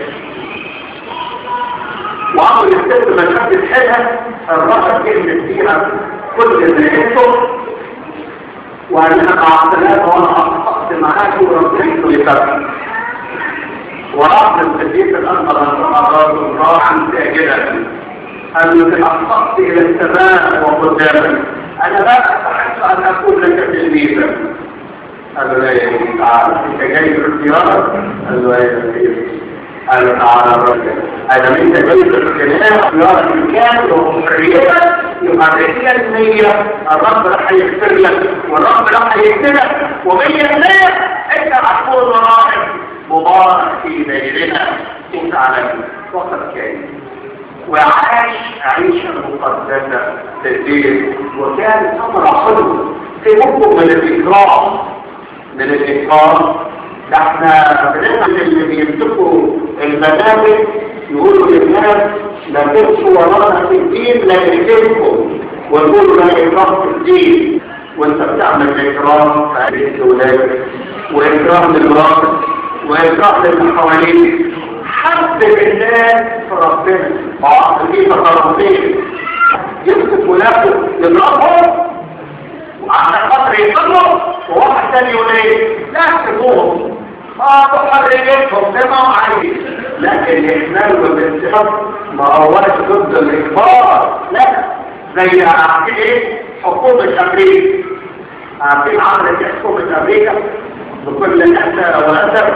Speaker 1: وعمل الست ما كانت حالها الرأس كلمة فيها كل نهايته وأنها مع السلامة وأنا أخطأت معاك وربنا يسرك ورغم التدريس الأنظر الأمراض راحا ساجدا أنك أخطأت إلى السماء وقدامك أنا لا أستحق أن أكون لك تلميذا قال له لا يا ابني تعالى أنت جاي في اختيارك قال له يا سيدي قال له تعالى الرجل أنا أنت جاي في اختيارك اختيارك الكامل وحريتك يبقى هي النية الرب راح يغفر لك والرب راح يكتبك ومية النية أنت هتكون راحل مبارك في ليلنا كنت على وقت كان وعاش عيشة مقدسة في الدين وكان أمر حلو في مكتب من الإكرام من الإكرام ده احنا بنسمع اللي بيمسكوا المنابر يقولوا للناس لا تمشوا ورانا في الدين لا يهمكم ويقولوا لا إكرام في الدين وانت بتعمل إكرام في بيت ولادك وإكرام للمرافق وإكرام للي حواليك حد الناس في ربنا بعض في تصرفين يمسك ولاده يضربهم وعشان خاطر يضربه وواحد تاني يقول ايه لا تسيبوهم ما تحرجتهم زي ما هم عايزين لكن الاحمال والانتحار ما هوش ضد الاجبار لا زي عارفين ايه حكومة امريكا عارفين عملت حكومة امريكا بكل اسى واسى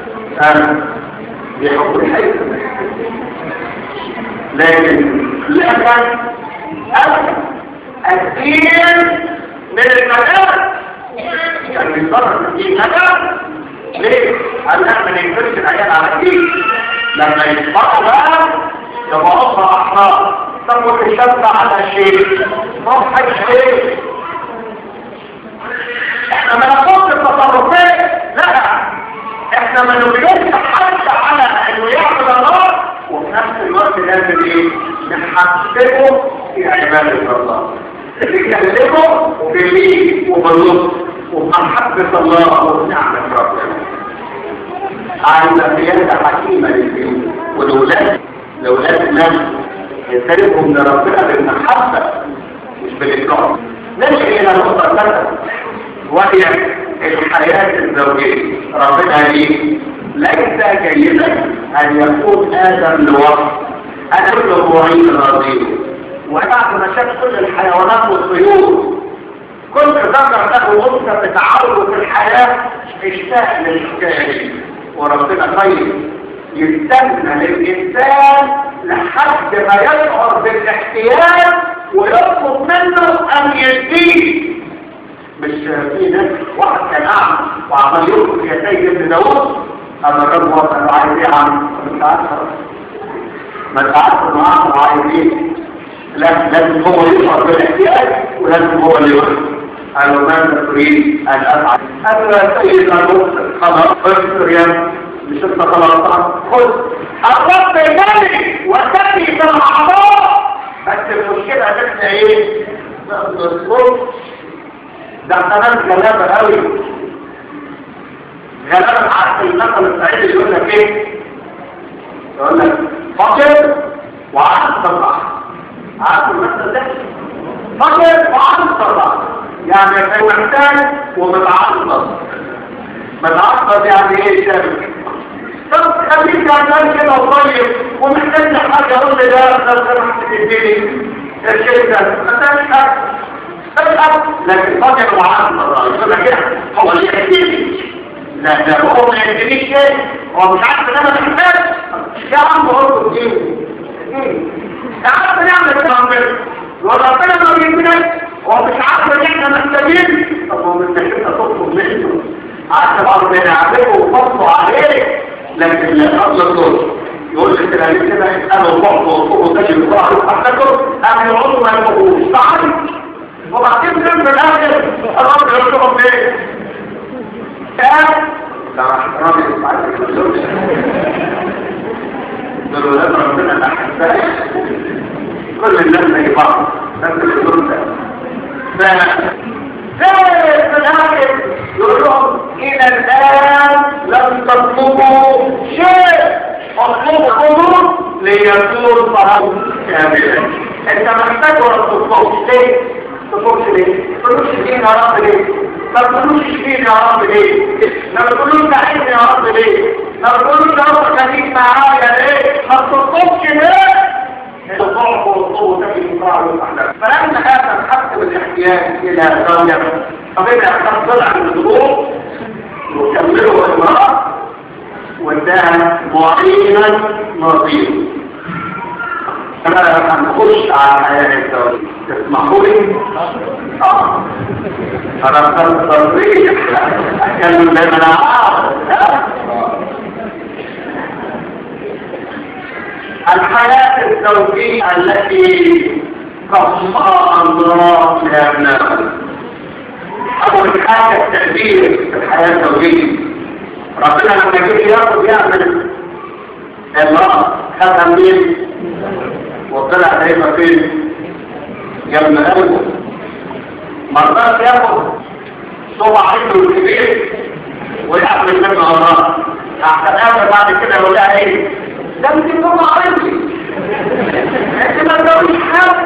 Speaker 1: بحكم الحي لكن لكن الدين من المدار يعني بيضطر الدين مدار ليه؟ قال لا ما ننكرش العيال على الدين لما يتبقوا بقى يبقى أخرى أحرار طب وتشبع على شيء صفحة شيء احنا ما نقصد التصرفات لا احنا ما نبينش حتى على انه يعمل الله وفي نفس الوقت لازم ايه نحسبه في عبادة الله نكلمه بالليل وباللطف وبمحبة الله وبنعمة ربنا عايزة قيادة حكيمة للبيوت والأولاد الأولاد الناس ينسلبوا من ربنا بالمحبة مش بالإكرام نجي إلى نقطة ثالثة وهي الحياة الزوجية ربنا ليه ليس جيدا أن يكون آدم لوحده أنا كل معين راضيه وبعد ما شاف كل الحيوانات والطيور كل ذكر له أنثى بتعرض في الحياة اشتاق للحكاية دي وربنا طيب يستنى للإنسان لحد ما يشعر بالاحتياج ويطلب منه أن يديه مش في ناس واحد كان أعمى وعمال يطلب يا سيد ابن داوود أما الرب وقال له عايز إيه عم مش عارف ما انت عارف إنه أعمى وعايز إيه لازم هو يشعر بالاحتياج ولازم هو اللي يقول قال له ماذا تريد أن أفعل؟ قال له يا سيد المغفر خلاص اغفر يا مش انت خلاص خذ الرب الملك وتبني في الأعضاء بس المشكلة ان احنا ايه؟ نصبر ده كمان غلابة قوي غلابة عارف المثل السعيد يقول لك ايه؟ يقول لك فقر وعارف طبعا عارف المثل ده؟ فقر وعارف طبعا يعني هو محتاج ومتعصب متعصب يعني ايه شامل طب خليك عشان كده وطيب ومحتاج حاجه اقول لي ده ده سمحت تديني الشيء ده ما تعملش حاجه تبقى لكن فاضل وعارف يقول لك هو اللي يحكيني لا ده هو ما يدينيش شيء هو مش عارف ان انا محتاج يا عم برضه اديني يا عم نعمل كده وربنا ما بيديناش هو مش عارف ان احنا محتاجين طب هو مش محتاج تطلب منه عارف بعض بنعمله وفصلوا عليه لكن لا قبل الظهر يقول لك كده كده اسالوا الله وصوه تجد الله احدكم ام يعودوا ما يبغوش تعالي وبعدين من الاخر الرب يقول لهم ايه كان ده احترامي للمعلم دول ولاد ربنا الاحباء كل الناس زي بعض نفس الحضور ده ف في الاخر يقول لهم الى الان لم تطلبوا شيء اطلبوا حضور ليكون طهر كاملا انت محتاج ولا تطلبش ليه تطلبش ليه تطلبش ليه يا رب ليه ما تقولوش فين يا رب ليه ما تقولوش تعيش يا رب ليه ما تقولوش يا رب خليك معايا ليه ما تطلبش ليه الضعف والقوة تجد مقاعد الأحلام فلما هذا نحسب الاحتياج إلى زوجة فبدأ يحتاج ضلع من الضغوط وكمله المرأة واداها معينا نظير أنا هنخش على حياة الزوج تسمحوا لي؟ آه أنا تصريح أتكلم دايما أعرف الحياة الزوجية التي قصها الله لأبنائه أول حاجة التأثير في الحياة الزوجية ربنا لما جه ياخد يعمل امرأة خدها مين وطلع دايما فين يا ابن قلبه مرضاش ياخد صبع عينه الكبير ويعمل منه الله احسن اخر بعد كده يقول لها ايه ده انت صبع عيني انت ما تقولش حاجه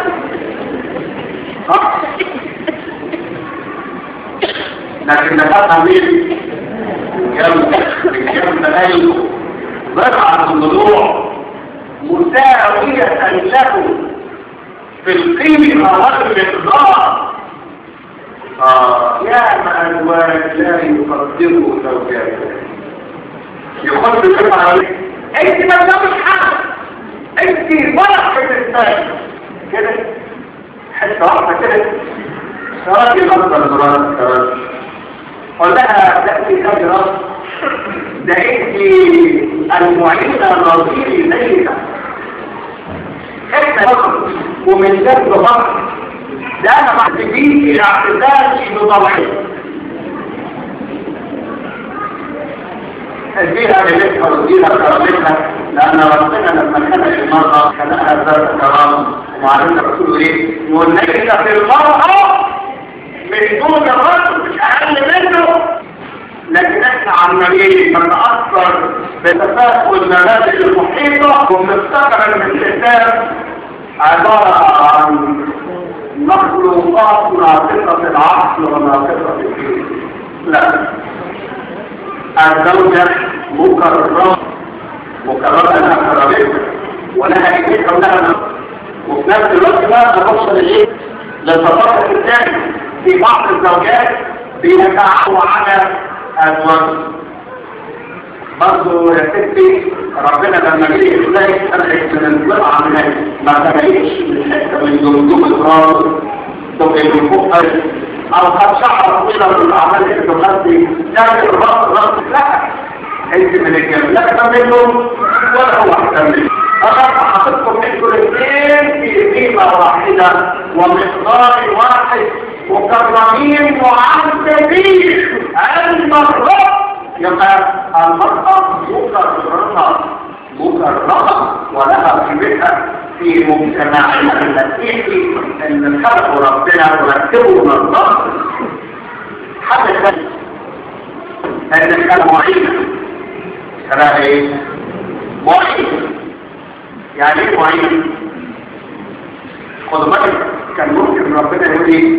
Speaker 1: لكن نفسها مين جنب جنب قلبه بضعة الضلوع مساوية له في القيمة والمقدار آه يا ما أزواج لا يقدروا زوجاته يخد الكلمة عليك انت ما تقولش حاجة انت فرح في الإنسان كده حتة واحدة كده سراتي مصدر مراد سراتي قال لها تأتي هجرة ده انت المعينة النظير ليلة حتة فقط ومن جد فقط ده انا محتاجين الى اعتزالي بطبعي اديها لبيتها واديها كرامتها لان ربنا لما خلق المرأة خلقها ذات كرامة وعلمنا رسول ايه يقول ليس في المرأة من دون الرجل مش اقل منه لكن احنا عمالين بنتأثر بتفاؤل المبادئ المحيطة وبنفتكر ان الكتاب عبارة عن مخلوقات ناقصة العقل وناقصة الدين لا الزوجة مكررة مكررة لها كرامتها ولها ايديها ولها نفس وفي نفس الوقت بقى نوصل ايه للتطرف الثاني في بعض الزوجات بيتعاونوا على أزواج برضه يا ستي ربنا لما جه يخلق خلقك من الضلع من ما تبعيش من حته من جمجم الراس تبقى من فوق او قد شعر طويلة من الاعمال اللي تغطي تعمل الراس الراس لا انت من الجنب لا تكملهم ولا هو هتكمل انا حاططكم انتوا الاثنين في قيمه واحده ومقدار واحد مكرمين معذبين المرأة يبقى المرأة مكرمة مكرمة ولها قيمتها في مجتمعنا المسيحي ان خلقوا ربنا ورتبوا نظام حدث ان كان معينة كان ايه معين يعني ايه معين خد بالك كان ممكن ربنا يقول ايه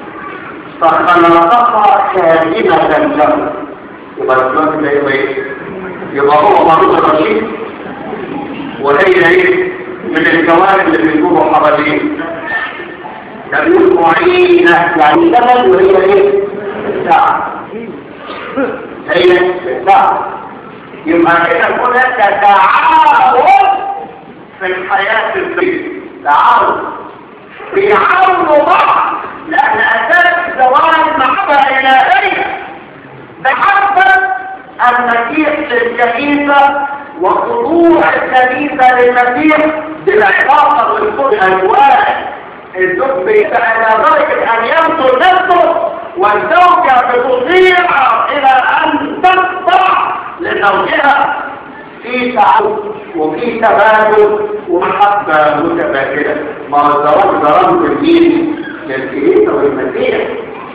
Speaker 1: فخلقها كائنة له يبقى الزواج ده يبقى ايه يبقى هو مريض رشيد وهي ايه من الجوانب اللي بيقولوا حوالين تقول معينة يعني زمن وهي ايه ساعة هي ساعة يبقى كده هناك تعاون في الحياة الزوجية تعاون بيعاونوا بعض لأن أساس الزواج محبة إلهية محبة المسيح للكنيسة وخضوع الكنيسة للمسيح بالعلاقة والكل أجواء الزوج بيسعى إلى درجة أن يمثل نفسه والزوجة بتطيع إلى أن تخضع لزوجها في تعاون وفي تبادل ومحبة متبادلة ما هو الزواج ده رمز الدين للكنيسة والمسيح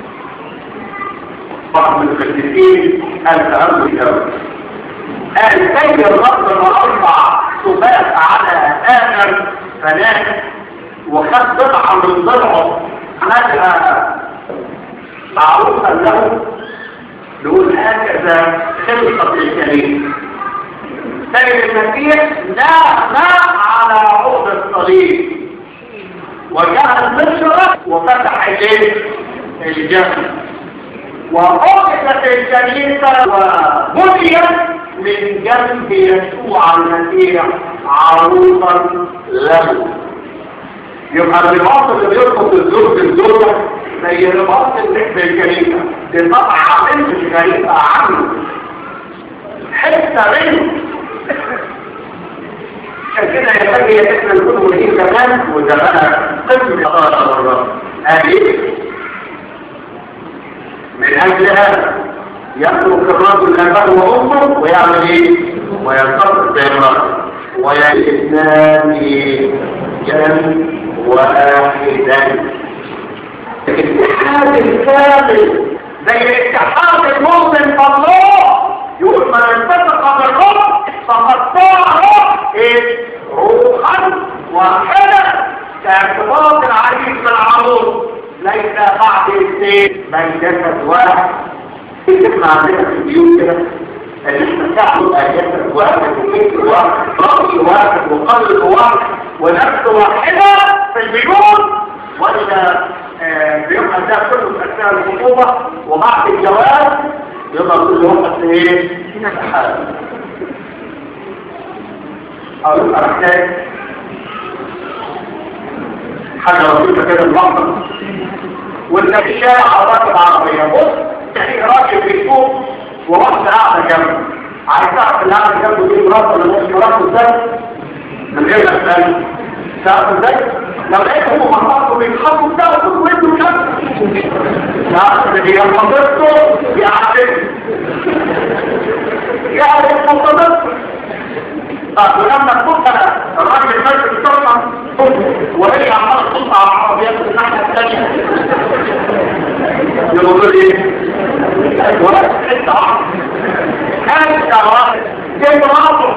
Speaker 1: بعض من القديسين قال تأمل الدولة قال سيد الرب مرفع سبات على آخر فنان وخد ضلعة من ضلعه عملها معروفا له نقول هكذا خلقة الكريم سيد المسيح نام على عود الصليب وجاء المشرق وفتح ايديه الجنة وأوقفت الكنيسة وبنيت من جنب يسوع المسيح عروسا له يبقى الرباط اللي بيربط الزوج بالزوجة زي رباط اللي في الكنيسة دي طبعا بنت الكنيسة عنه حتة منه عشان كده ينبغي يتكلم الكتب دي كمان وزمانها قسم خطأ الله هذه من أجل هذا يترك الرجل أباه وأمه ويعمل إيه؟ وينتصر بامرأته ويأتنان جن واحدا الاتحاد الكامل زي اتحاد المؤمن بالله يقول من اتفق بالرب فقد طاعه ايه روحا واحدا كارتباط العريس بالعروس ليس بعد اثنين بل جسد واحد احنا عندنا في البيوت كده ان احنا تعمل جسد واحد وفكر واحد رأس واحد وقلب واحد ونفس واحدة في البيوت وإذا بيبقى ده كله في أثناء الخطوبة وبعد الجواز يبقى كل واحد في ايه؟ في حاله أو يبقى محتاج حاجة بسيطة كده ملخص وانت في الشارع راكب عربية بص في راكب بيسوق وواحدة قاعدة جنبه عايز تعرف اللي قاعدة جنبه دي مراته ولا مش مراته ازاي؟ من غير ما تسأل تعرف ازاي؟ لو لقيتهم مخاطر بيتحطوا بتاعه كل وانتوا مش تعرف ان هي خطيبته يعرف يعرف خطيبته طب ولما تكون الراجل ماشي بسرعه وهي عماله تقطع على العربيات من الناحيه الثانيه يقول ايه؟ ولا حته واحده حته واحده دي مراته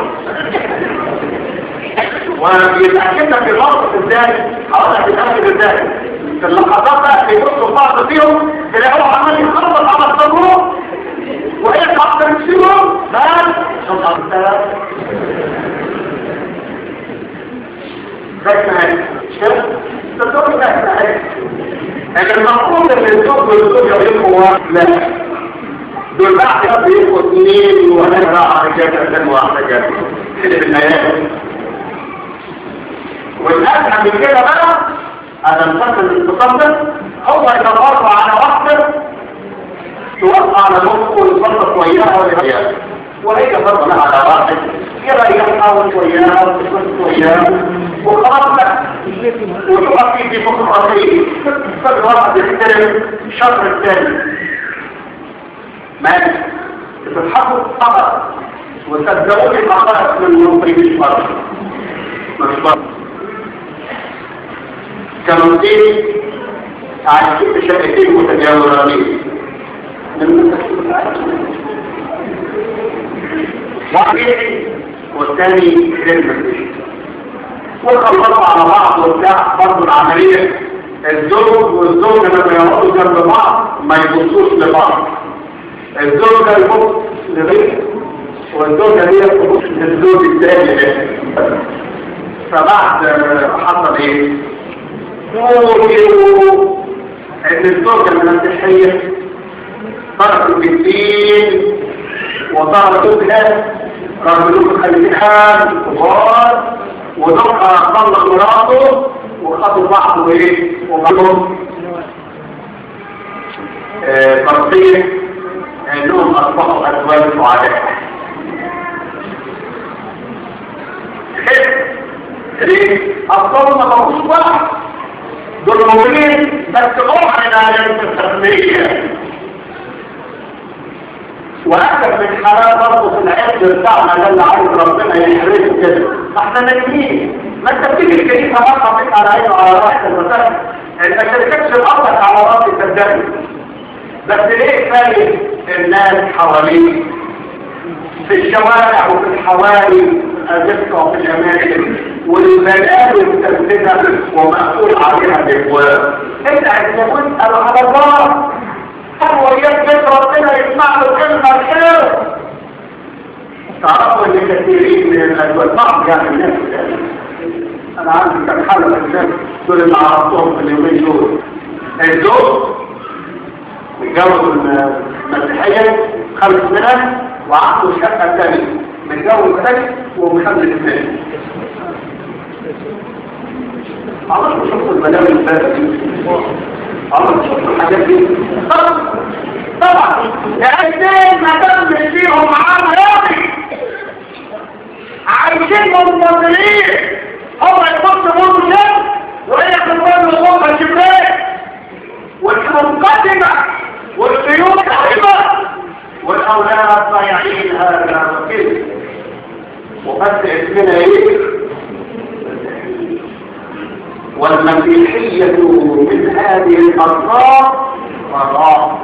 Speaker 1: وبيتاكد في الموقف ازاي؟ هقول لك بيتاكد ازاي؟ في اللحظات بقى بيبصوا بعض فيهم تلاقوه عمال يخبط على الصاروخ وهي تحضر السيوم بس شوف بس شوف تدور بس لكن المفروض ان الزوج والزوجة يبقوا لا دول بعد بيبقوا اثنين وانا راح جدا واحدة جدا كده بالنهاية والأسهل من كده بقى هذا الفصل المتصدر هو يتفرع على واحدة توقع على مخه ويفرق وياها وياها وهي فرق لها على واحد يرى يحاول وياها ويفرق وياها وخلاص لا وتؤدي في مخ الرصيد فالواحد يحترم شر الثاني ماشي بتضحكوا فقط وصدقوني فقط من المنطقة مش مرة مش مرة كانوا اثنين عايشين في شقتين متجاورين واحد والثاني خدمة وخلصوا على بعض وبتاع برضه العملية الزوج والزوجة لما يقعدوا جنب بعض ما يبصوش لبعض الزوج ده يبص لغيره والزوجة دي تبص للزوج الثاني ده فبعد حصل ايه؟ يقولوا ان الزوجة المسيحية تركوا بالدين وتركوا بها رجلوك خليفين حال كبار ودقها طلق مراته وخدوا بعض وايه وبعضهم فرصية انهم اصبحوا ازواج سعداء ليه؟ اصلا ما بقوش واحد دول مؤمنين بس اوعى على التسمية واكثر من حالات برضه في العز بتاعنا ده اللي عايز ربنا يحرسه كده احنا نايمين ما انت بتيجي الكنيسه مرة بيك على عينه على راسك المسافه انت شركتش الارضك على راسي صدقني بس ليه خايف الناس حواليك في الشوارع وفي الحواري الرفقة وفي الأماكن والبنات متنفذة ومأسول عليها الإخوان انت عندما تسأل على الله هو يثبت ربنا يسمع له كلمة الخير تعرفوا ان كثيرين من الأزواج بعض يعني الناس انا عندي كم حالة من الناس دول اللي عرفتهم في اليومين دول الزوج متجوز المسيحية خمس منها وعنده شقة ثانية متجوز ثاني ومخلف ثاني عمرك شفت البلاوي البارد عمرك شفت الحاجات دي طبعا لأنين ما تمش فيهم عام راضي عايز عايشين منتظرين هو يحط موت شمس وهي تقول له شباك والمقدمة والسيوف كريمة والأولاد ضايعين هذا وكذا وبس اسمنا ايه والمسيحية من هذه الأطراف فراغ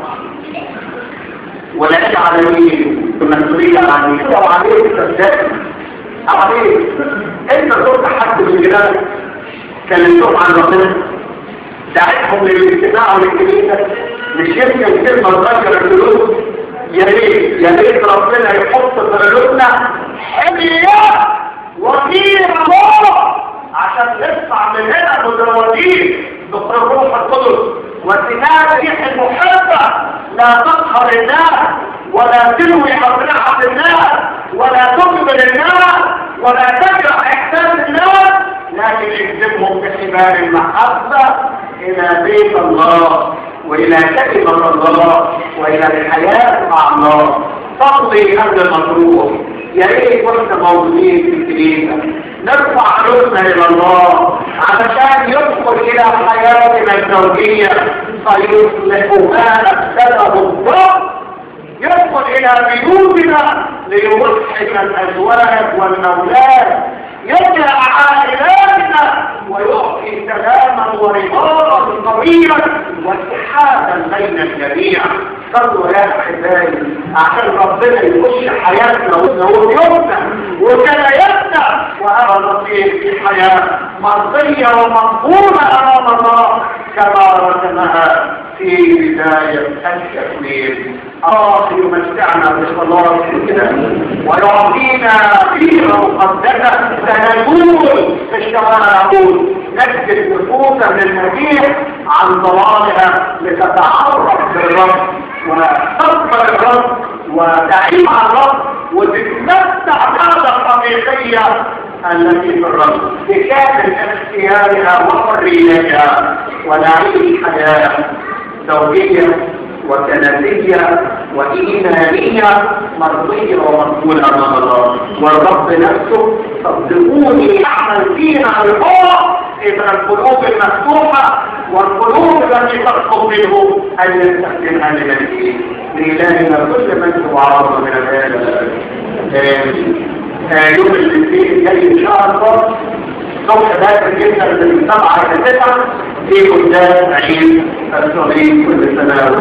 Speaker 1: ولا يجعل مين المسؤولية عن مين لو عليك صدقني عليك انت صرت حد من جيرانك كلمتهم عن ربنا دعيتهم للاجتماع والكنيسة مش يمكن كلمة تغير القلوب يا ريت يا ريت ربنا يحط في قلوبنا حمية وكيل الله عشان نطلع من هنا متروجين بالروح القدس وثمار ريح المحبة لا تقهر الناس ولا تلوي أبناء الناس ولا تقبل الناس ولا تجرح إحساس الناس لكن اجذبهم بحبال المحبة إلى بيت الله وإلى كلمة الله وإلى الحياة مع الله صلي قبل المطروح يا ريت واحنا موجودين في الكنيسة نرفع قلوبنا إلى الله علشان يدخل إلى حياتنا الزوجية فيصلح ما أفسده الله يدخل إلى بيوتنا ليوحد الأزواج والأولاد يجرع عائلاتنا ويعطي سلاما ورضاء قويا واتحادا بين الجميع صلوا يا احبائي عشان ربنا يخش حياتنا ويومنا وكلاياتنا وهذا نصير في حياه مرضيه ومقبوله امام الله كما رسمها في بدايه التكوين الله يمتعنا بالصلاه ويعطينا فيها مقدسه سنقول في الشوارع نقول نجد نفوسا للمسيح عن ضلالها لتتعرف بالرب وتقبل الرب وتعيش مع الرب وتتمتع بهذا الحقيقية التي في الرب بكامل اختيارها وحريتها ونعيش حياة زوجية وكنسية وإيمانية مرضية ومقبولة أمام الله والرب نفسه صدقوني يعمل فينا الحق إذا القلوب المفتوحة والقلوب التي تطلب منه أن يستخدمها لنفسه لإلهنا كل من وعرض من الآن يوم الاثنين الجاي إن شاء الله صبح باكر جدا من سبعة إلى تسعة في قدام عيد الصغير كل سنة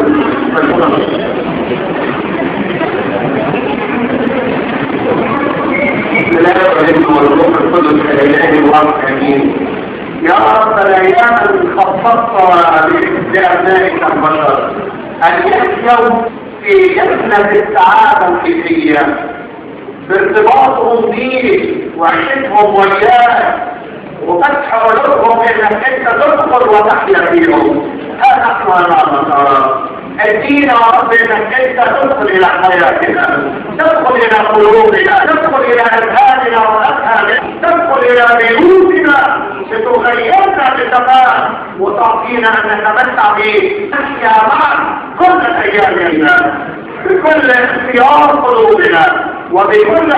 Speaker 1: لا يعلم والروح القدس الإله الواقع أمين يا رب الأيام خصصتها لأبنائك البشر أن يحيوا في جنة السعادة الحقيقية بارتباطهم بيك وعشتهم وياك وفتح قلوبهم انك انت تدخل وتحيا فيهم هذا نحن امام ادينا يا رب انك انت تدخل الى حياتنا تدخل الى قلوبنا تدخل الى اذهاننا وافهامنا تدخل الى بيوتنا لتغيرنا بتمام وتعطينا ان نتمتع به نحيا معك كل ايامنا بكل اختيار قلوبنا وبكل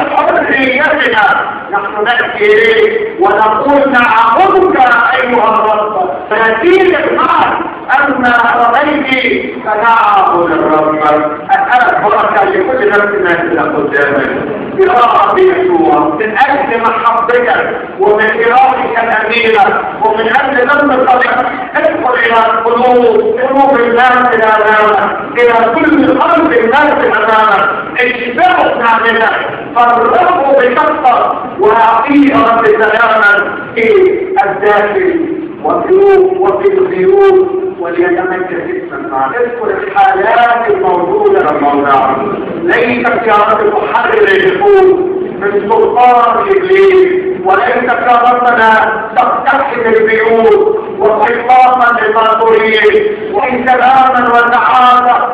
Speaker 1: حريتنا نحن نأتي إليك ونقول نعبدك أيها الرب فنتيجة معك أما رأيتي فنعبد الرب أسألك بركة لكل نفسنا إلى قدامك يا رب يسوع من أجل محبتك ومن إرادتك الأمينة ومن أجل دم الطريق ادخل إلى القلوب قلوب الناس أمامك إلى كل قلب الناس أمامك اشبعوا نعمتك فرقوا بشطة وأعطيه رب سلاما في الداخل وفي وفي الخيوط وليتمكن اسما اذكر الحالات الموجودة الموضوع ليست يا رب محرر النفوس من سلطان ابليس وليست يا ربنا تقتحم البيوت وحفاظا لما تريد وانسلاما وسعادة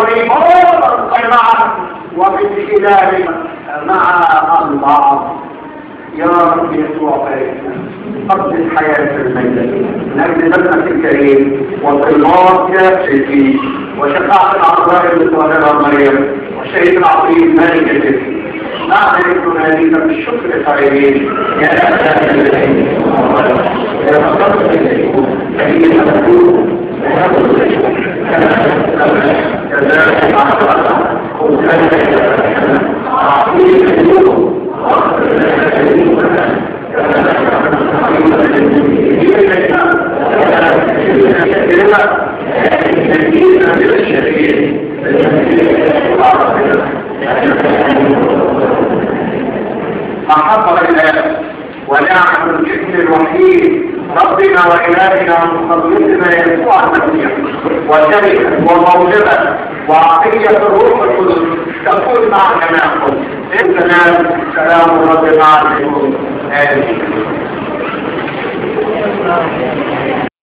Speaker 1: ورباطا معه ومن خلال مع الله يا رب يسوع باركنا قبل الحياة الميتة نجد ذنبك الكريم وطلاب كافي وشفاعة العطاء المتوهرة مريم والشهيد العظيم مالك الجسم نعمل ناديك بالشكر قائلين يا يا أحب الإله ونعم الجسم الوحيد ربنا وإلهنا ومخلصنا يسوع المسيح وشركة وموجبة وعقية الروح القدس تكون مع جماعكم إننا سلام رب معكم آمين